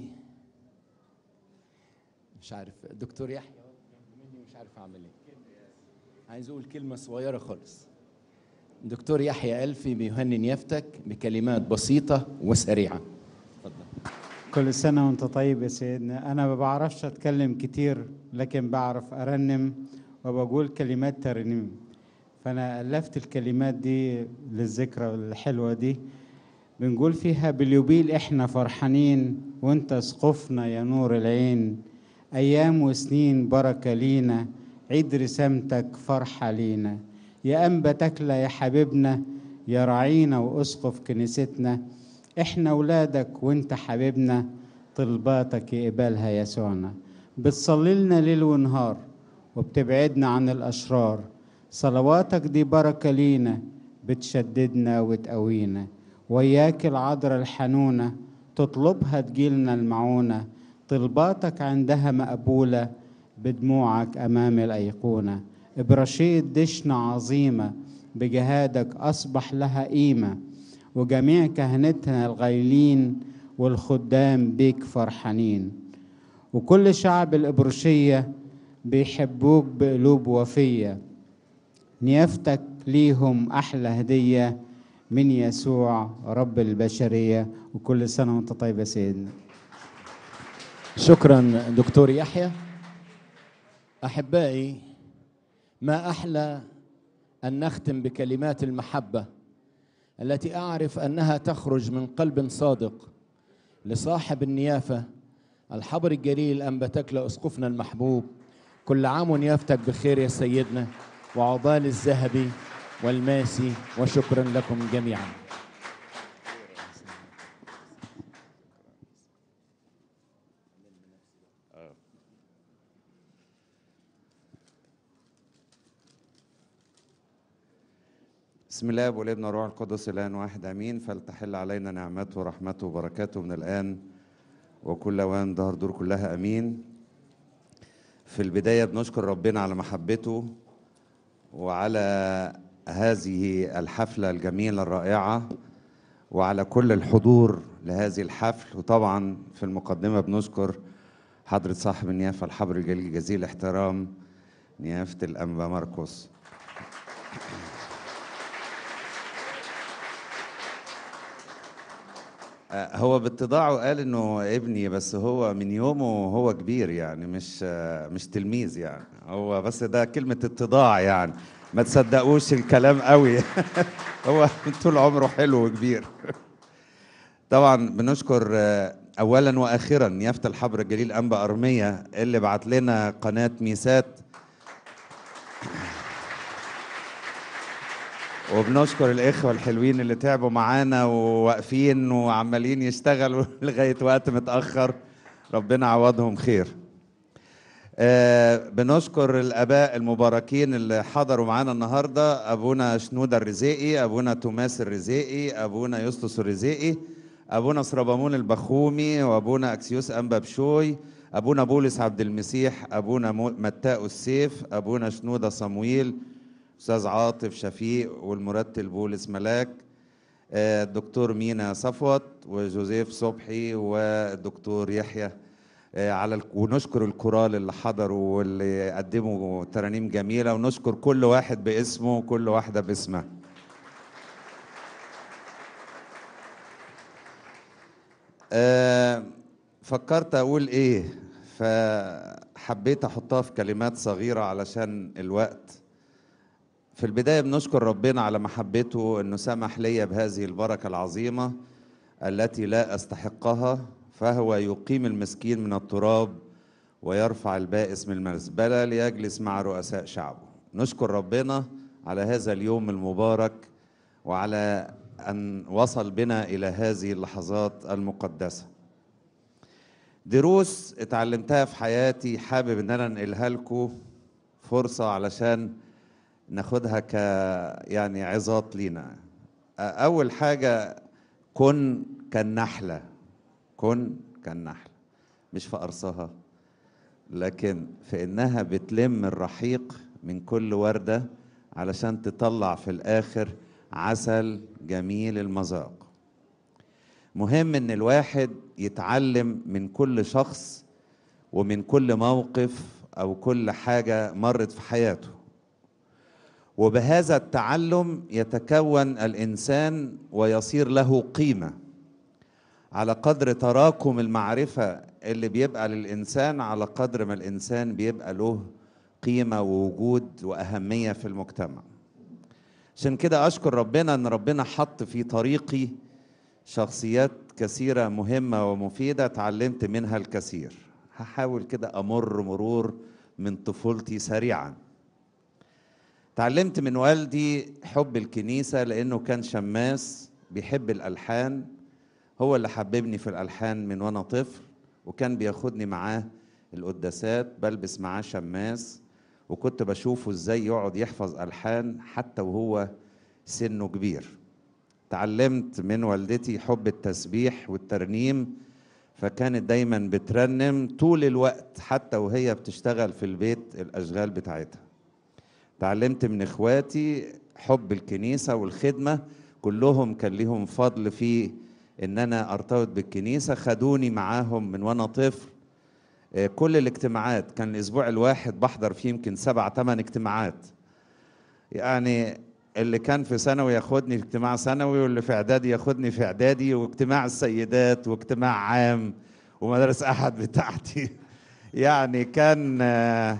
Speaker 5: مش عارف الدكتور يحيى مني مش عارف اعمل ايه عايز اقول كلمه صغيره خالص دكتور يحيى ألفي بيهني نيافتك بكلمات بسيطة وسريعة
Speaker 4: كل سنة وانت طيب يا سيدنا أنا ما بعرفش أتكلم كتير لكن بعرف أرنم وبقول كلمات ترنيم فأنا ألفت الكلمات دي للذكرى الحلوة دي بنقول فيها باليوبيل إحنا فرحانين وانت سقفنا يا نور العين أيام وسنين بركة لينا عيد رسامتك فرحة لينا يا أنبا تكلى يا حبيبنا يا راعينا وأسقف كنيستنا إحنا ولادك وإنت حبيبنا طلباتك يقبلها يسوعنا بتصلي لنا ليل ونهار وبتبعدنا عن الأشرار صلواتك دي بركة لينا بتشددنا وتقوينا وياك العذراء الحنونة تطلبها تجيلنا المعونة طلباتك عندها مقبولة بدموعك أمام الأيقونة إبراشية دشنا عظيمة بجهادك أصبح لها قيمة وجميع كهنتنا الغايلين والخدام بيك فرحانين وكل شعب الإبرشية بيحبوك بقلوب وفية نيافتك ليهم أحلى هدية من يسوع رب البشرية وكل سنة وانت طيب يا سيدنا
Speaker 5: شكرا دكتور يحيى احبائي ما احلى ان نختم بكلمات المحبه التي اعرف انها تخرج من قلب صادق لصاحب النيافه الحبر الجليل انبا تكلى اسقفنا المحبوب كل عام ونيافتك بخير يا سيدنا وعقبال الذهبي والماسي وشكرا لكم جميعا
Speaker 16: بسم الله والابن والروح القدس الان واحد امين فلتحل علينا نعمته ورحمته وبركاته من الان وكل اوان دهر دور كلها امين في البدايه بنشكر ربنا على محبته وعلى هذه الحفله الجميله الرائعه وعلى كل الحضور لهذه الحفل وطبعا في المقدمه بنشكر حضره صاحب النيافه الحبر الجليل جزيل الاحترام نيافه الانبا ماركوس آه، هو باتضاعه قال انه ابني بس هو من يومه هو كبير يعني مش آه، مش تلميذ يعني هو بس ده كلمة اتضاع يعني ما تصدقوش الكلام قوي هو طول عمره حلو وكبير طبعا بنشكر آه، اولا واخيرا يافت الحبر الجليل انبا ارميه اللي بعت لنا قناه ميسات وبنشكر الاخوه الحلوين اللي تعبوا معانا وواقفين وعمالين يشتغلوا لغايه وقت متاخر ربنا عوضهم خير آه بنشكر الاباء المباركين اللي حضروا معانا النهارده ابونا شنوده الرزيقي ابونا توماس الرزيقي ابونا يسطس الرزيقي ابونا سربامون البخومي وابونا اكسيوس انبا بشوي ابونا بولس عبد المسيح ابونا مو- متاء السيف ابونا شنوده صمويل استاذ عاطف شفيق والمرتل بولس ملاك آه، الدكتور مينا صفوت وجوزيف صبحي والدكتور يحيى آه، على الك- ونشكر الكورال اللي حضروا واللي قدموا ترانيم جميله ونشكر كل واحد باسمه وكل واحده باسمها آه، فكرت اقول ايه فحبيت احطها في كلمات صغيره علشان الوقت في البداية بنشكر ربنا على محبته أنه سمح لي بهذه البركة العظيمة التي لا أستحقها فهو يقيم المسكين من التراب ويرفع البائس من المزبلة ليجلس مع رؤساء شعبه نشكر ربنا على هذا اليوم المبارك وعلى أن وصل بنا إلى هذه اللحظات المقدسة دروس اتعلمتها في حياتي حابب ان انا انقلها لكم فرصة علشان ناخدها ك يعني عظات لينا اول حاجه كن كالنحله كن كالنحله مش في قرصها لكن في انها بتلم الرحيق من كل ورده علشان تطلع في الاخر عسل جميل المذاق مهم ان الواحد يتعلم من كل شخص ومن كل موقف او كل حاجه مرت في حياته وبهذا التعلم يتكون الانسان ويصير له قيمه على قدر تراكم المعرفه اللي بيبقى للانسان على قدر ما الانسان بيبقى له قيمه ووجود واهميه في المجتمع عشان كده اشكر ربنا ان ربنا حط في طريقي شخصيات كثيره مهمه ومفيده اتعلمت منها الكثير هحاول كده امر مرور من طفولتي سريعا تعلمت من والدي حب الكنيسة لأنه كان شماس بيحب الألحان هو اللي حببني في الألحان من وأنا طفل وكان بياخدني معاه القداسات بلبس معاه شماس وكنت بشوفه ازاي يقعد يحفظ ألحان حتى وهو سنه كبير تعلمت من والدتي حب التسبيح والترنيم فكانت دايما بترنم طول الوقت حتى وهي بتشتغل في البيت الأشغال بتاعتها تعلمت من اخواتي حب الكنيسة والخدمة كلهم كان ليهم فضل في ان انا ارتبط بالكنيسة خدوني معاهم من وانا طفل آه، كل الاجتماعات كان الاسبوع الواحد بحضر فيه يمكن سبع ثمان اجتماعات يعني اللي كان في ثانوي ياخدني في اجتماع ثانوي واللي في اعدادي ياخدني في اعدادي واجتماع السيدات واجتماع عام ومدارس احد بتاعتي يعني كان آه،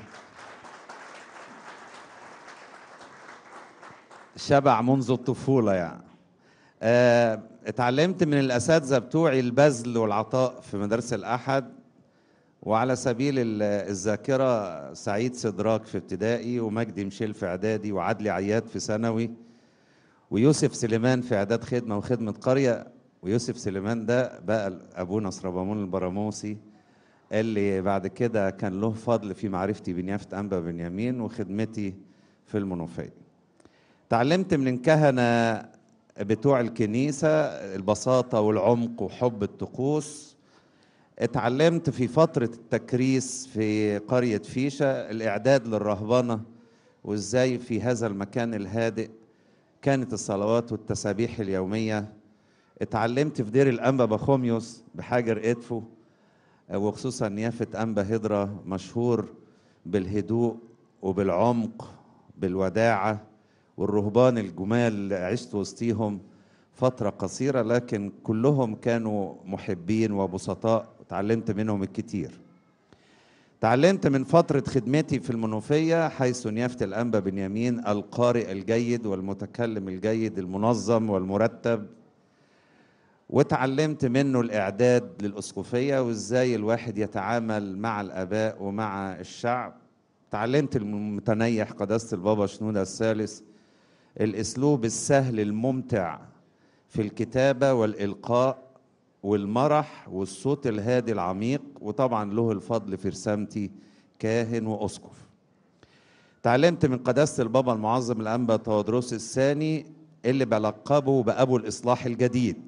Speaker 16: شبع منذ الطفولة يعني آه، اتعلمت من الأساتذة بتوعي البذل والعطاء في مدارس الأحد وعلى سبيل ال- الذاكرة سعيد سدراك في ابتدائي ومجدي مشيل في إعدادي وعدلي عياد في ثانوي ويوسف سليمان في إعداد خدمة وخدمة قرية ويوسف سليمان ده بقى أبونا سربامون البراموسي اللي بعد كده كان له فضل في معرفتي بنيافة أنبا بنيامين وخدمتي في المنوفية تعلمت من الكهنة بتوع الكنيسة البساطة والعمق وحب الطقوس اتعلمت في فترة التكريس في قرية فيشة الإعداد للرهبنة وإزاي في هذا المكان الهادئ كانت الصلوات والتسابيح اليومية اتعلمت في دير الأنبا بخوميوس بحجر إدفو وخصوصا نيافة أنبا هدرة مشهور بالهدوء وبالعمق بالوداعة والرهبان الجمال اللي عشت وسطيهم فترة قصيرة لكن كلهم كانوا محبين وبسطاء وتعلمت منهم الكتير تعلمت من فترة خدمتي في المنوفية حيث نيافة الأنبا بنيامين القارئ الجيد والمتكلم الجيد المنظم والمرتب وتعلمت منه الإعداد للأسقفية وإزاي الواحد يتعامل مع الآباء ومع الشعب تعلمت المتنيح قداسة البابا شنودة الثالث الأسلوب السهل الممتع في الكتابة والإلقاء والمرح والصوت الهادي العميق وطبعا له الفضل في رسامتي كاهن وأسقف تعلمت من قداسة البابا المعظم الأنبا تودروس الثاني اللي بلقبه بأبو الإصلاح الجديد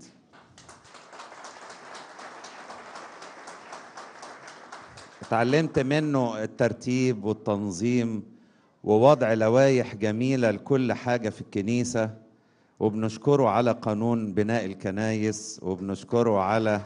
Speaker 16: اتعلمت منه الترتيب والتنظيم ووضع لوائح جميلة لكل حاجة في الكنيسة وبنشكره على قانون بناء الكنايس وبنشكره على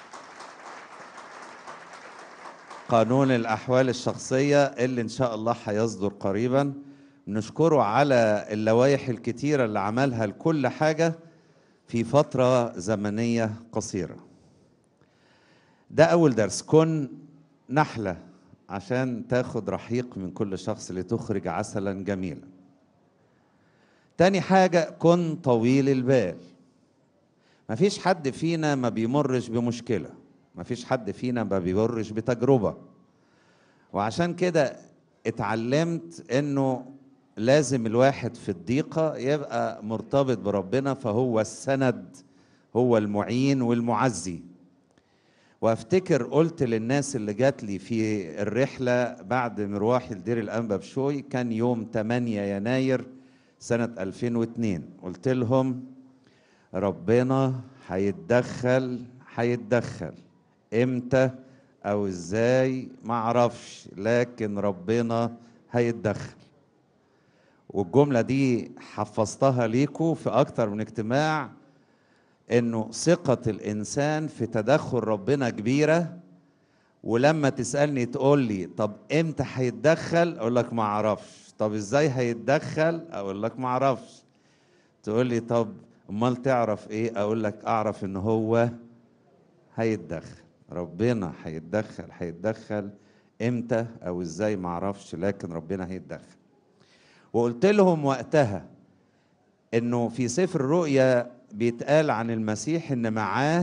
Speaker 16: قانون الأحوال الشخصية اللي إن شاء الله هيصدر قريبا بنشكره على اللوائح الكتيرة اللي عملها لكل حاجة في فترة زمنية قصيرة ده أول درس كن نحلة عشان تاخد رحيق من كل شخص لتخرج عسلا جميلا تاني حاجة كن طويل البال مفيش حد فينا ما بيمرش بمشكلة مفيش حد فينا ما بيمرش بتجربة وعشان كده اتعلمت انه لازم الواحد في الضيقة يبقى مرتبط بربنا فهو السند هو المعين والمعزي وافتكر قلت للناس اللي جات لي في الرحله بعد مروحي لدير الانبا بشوي كان يوم 8 يناير سنه 2002 قلت لهم ربنا هيتدخل هيتدخل امتى او ازاي ما اعرفش لكن ربنا هيتدخل والجمله دي حفظتها ليكوا في اكتر من اجتماع انه ثقة الانسان في تدخل ربنا كبيرة ولما تسألني تقول لي طب امتى هيتدخل اقول لك ما اعرفش طب ازاي هيتدخل اقول لك ما اعرفش تقول لي طب امال تعرف ايه اقول لك اعرف ان هو هيتدخل ربنا هيتدخل هيتدخل امتى او ازاي ما اعرفش لكن ربنا هيتدخل وقلت لهم وقتها انه في سفر الرؤيا بيتقال عن المسيح ان معاه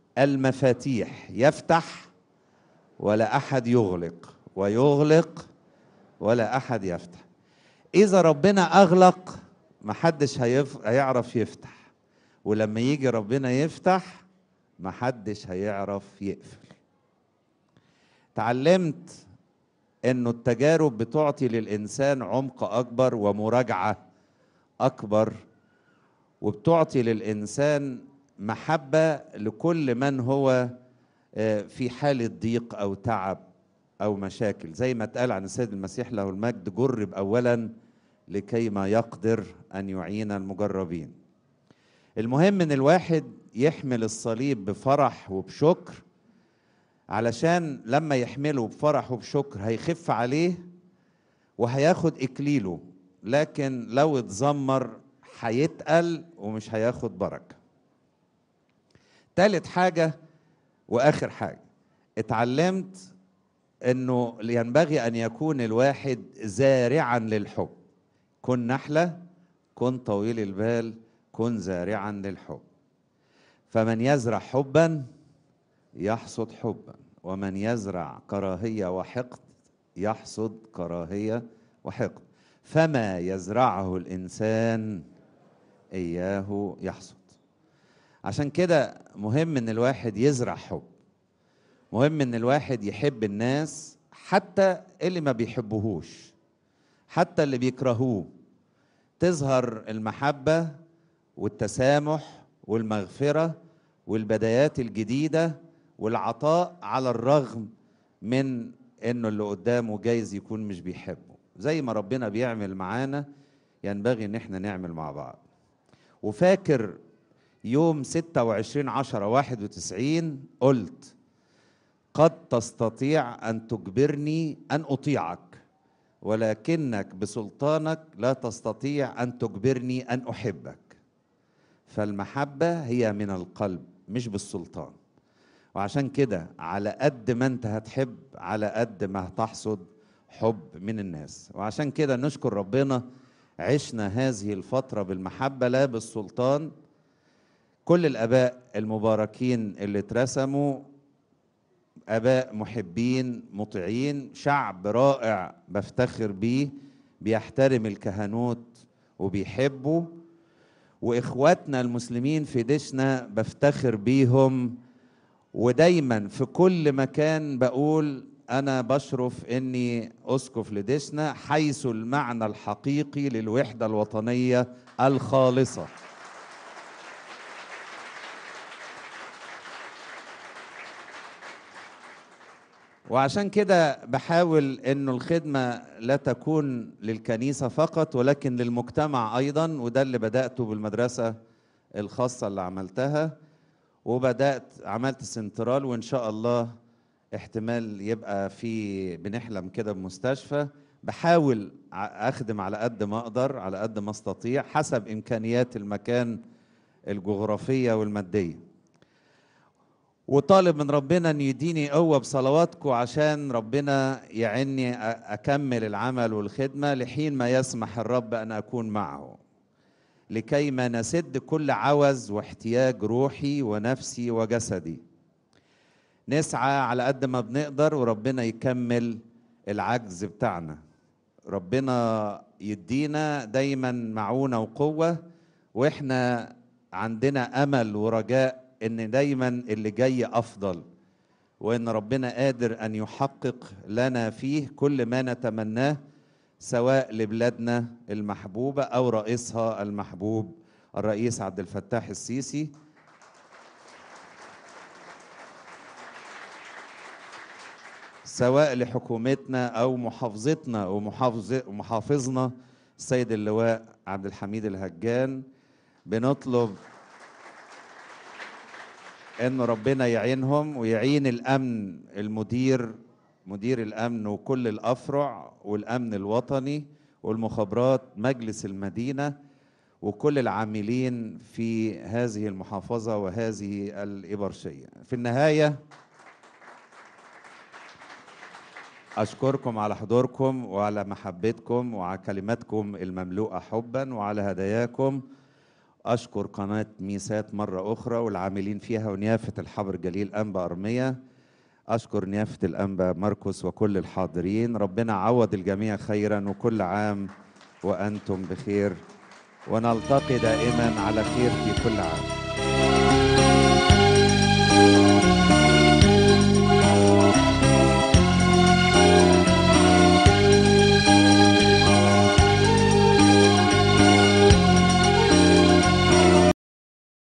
Speaker 16: المفاتيح يفتح ولا احد يغلق ويغلق ولا أحد يفتح إذا ربنا أغلق محدش هيف... هيعرف يفتح ولما يجي ربنا يفتح محدش هيعرف يقفل تعلمت انه التجارب بتعطي للانسان عمق اكبر ومراجعه اكبر وبتعطي للانسان محبه لكل من هو آه، في حاله ضيق او تعب او مشاكل زي ما اتقال عن السيد المسيح له المجد جرب اولا لكي ما يقدر ان يعين المجربين المهم ان الواحد يحمل الصليب بفرح وبشكر علشان لما يحمله بفرح وبشكر هيخف عليه وهياخد اكليله لكن لو اتذمر هيتقل ومش هياخد بركه تالت حاجه واخر حاجه اتعلمت انه ينبغي ان يكون الواحد زارعا للحب كن نحله كن طويل البال كن زارعا للحب فمن يزرع حبا يحصد حبا ومن يزرع كراهيه وحقد يحصد كراهيه وحقد فما يزرعه الانسان اياه يحصد عشان كده مهم ان الواحد يزرع حب مهم ان الواحد يحب الناس حتى اللي ما بيحبوهوش حتى اللي بيكرهوه تظهر المحبه والتسامح والمغفره والبدايات الجديده والعطاء على الرغم من انه اللي قدامه جايز يكون مش بيحبه زي ما ربنا بيعمل معانا ينبغي ان احنا نعمل مع بعض وفاكر يوم 26 10 91 قلت قد تستطيع ان تجبرني ان اطيعك ولكنك بسلطانك لا تستطيع ان تجبرني ان احبك فالمحبه هي من القلب مش بالسلطان وعشان كده على قد ما انت هتحب على قد ما هتحصد حب من الناس وعشان كده نشكر ربنا عشنا هذه الفترة بالمحبة لا بالسلطان كل الآباء المباركين اللي اترسموا آباء محبين مطيعين شعب رائع بفتخر بيه بيحترم الكهنوت وبيحبه وإخواتنا المسلمين في ديشنا بفتخر بيهم ودايما في كل مكان بقول انا بشرف اني اسقف لديشنا حيث المعنى الحقيقي للوحده الوطنيه الخالصه وعشان كده بحاول انه الخدمه لا تكون للكنيسه فقط ولكن للمجتمع ايضا وده اللي بداته بالمدرسه الخاصه اللي عملتها وبدات عملت سنترال وان شاء الله احتمال يبقى في بنحلم كده بمستشفى بحاول ع- اخدم على قد ما اقدر على قد ما استطيع حسب امكانيات المكان الجغرافيه والماديه وطالب من ربنا ان يديني قوه بصلواتكم عشان ربنا يعني أ- اكمل العمل والخدمه لحين ما يسمح الرب ان اكون معه لكي ما نسد كل عوز واحتياج روحي ونفسي وجسدي نسعى على قد ما بنقدر وربنا يكمل العجز بتاعنا ربنا يدينا دايما معونة وقوة واحنا عندنا امل ورجاء ان دايما اللي جاي افضل وان ربنا قادر ان يحقق لنا فيه كل ما نتمناه سواء لبلادنا المحبوبة او رئيسها المحبوب الرئيس عبد الفتاح السيسي سواء لحكومتنا او محافظتنا ومحافظ ومحافظنا السيد اللواء عبد الحميد الهجان بنطلب ان ربنا يعينهم ويعين الامن المدير مدير الامن وكل الافرع والامن الوطني والمخابرات مجلس المدينه وكل العاملين في هذه المحافظه وهذه الابرشيه في النهايه أشكركم على حضوركم وعلى محبتكم وعلى كلماتكم المملوءة حبا وعلى هداياكم أشكر قناة ميسات مرة أخرى والعاملين فيها ونيافة الحبر جليل أنبا أرمية أشكر نيافة الأنبا مركز وكل الحاضرين ربنا عوض الجميع خيرا وكل عام وأنتم بخير ونلتقي دائما على خير في كل عام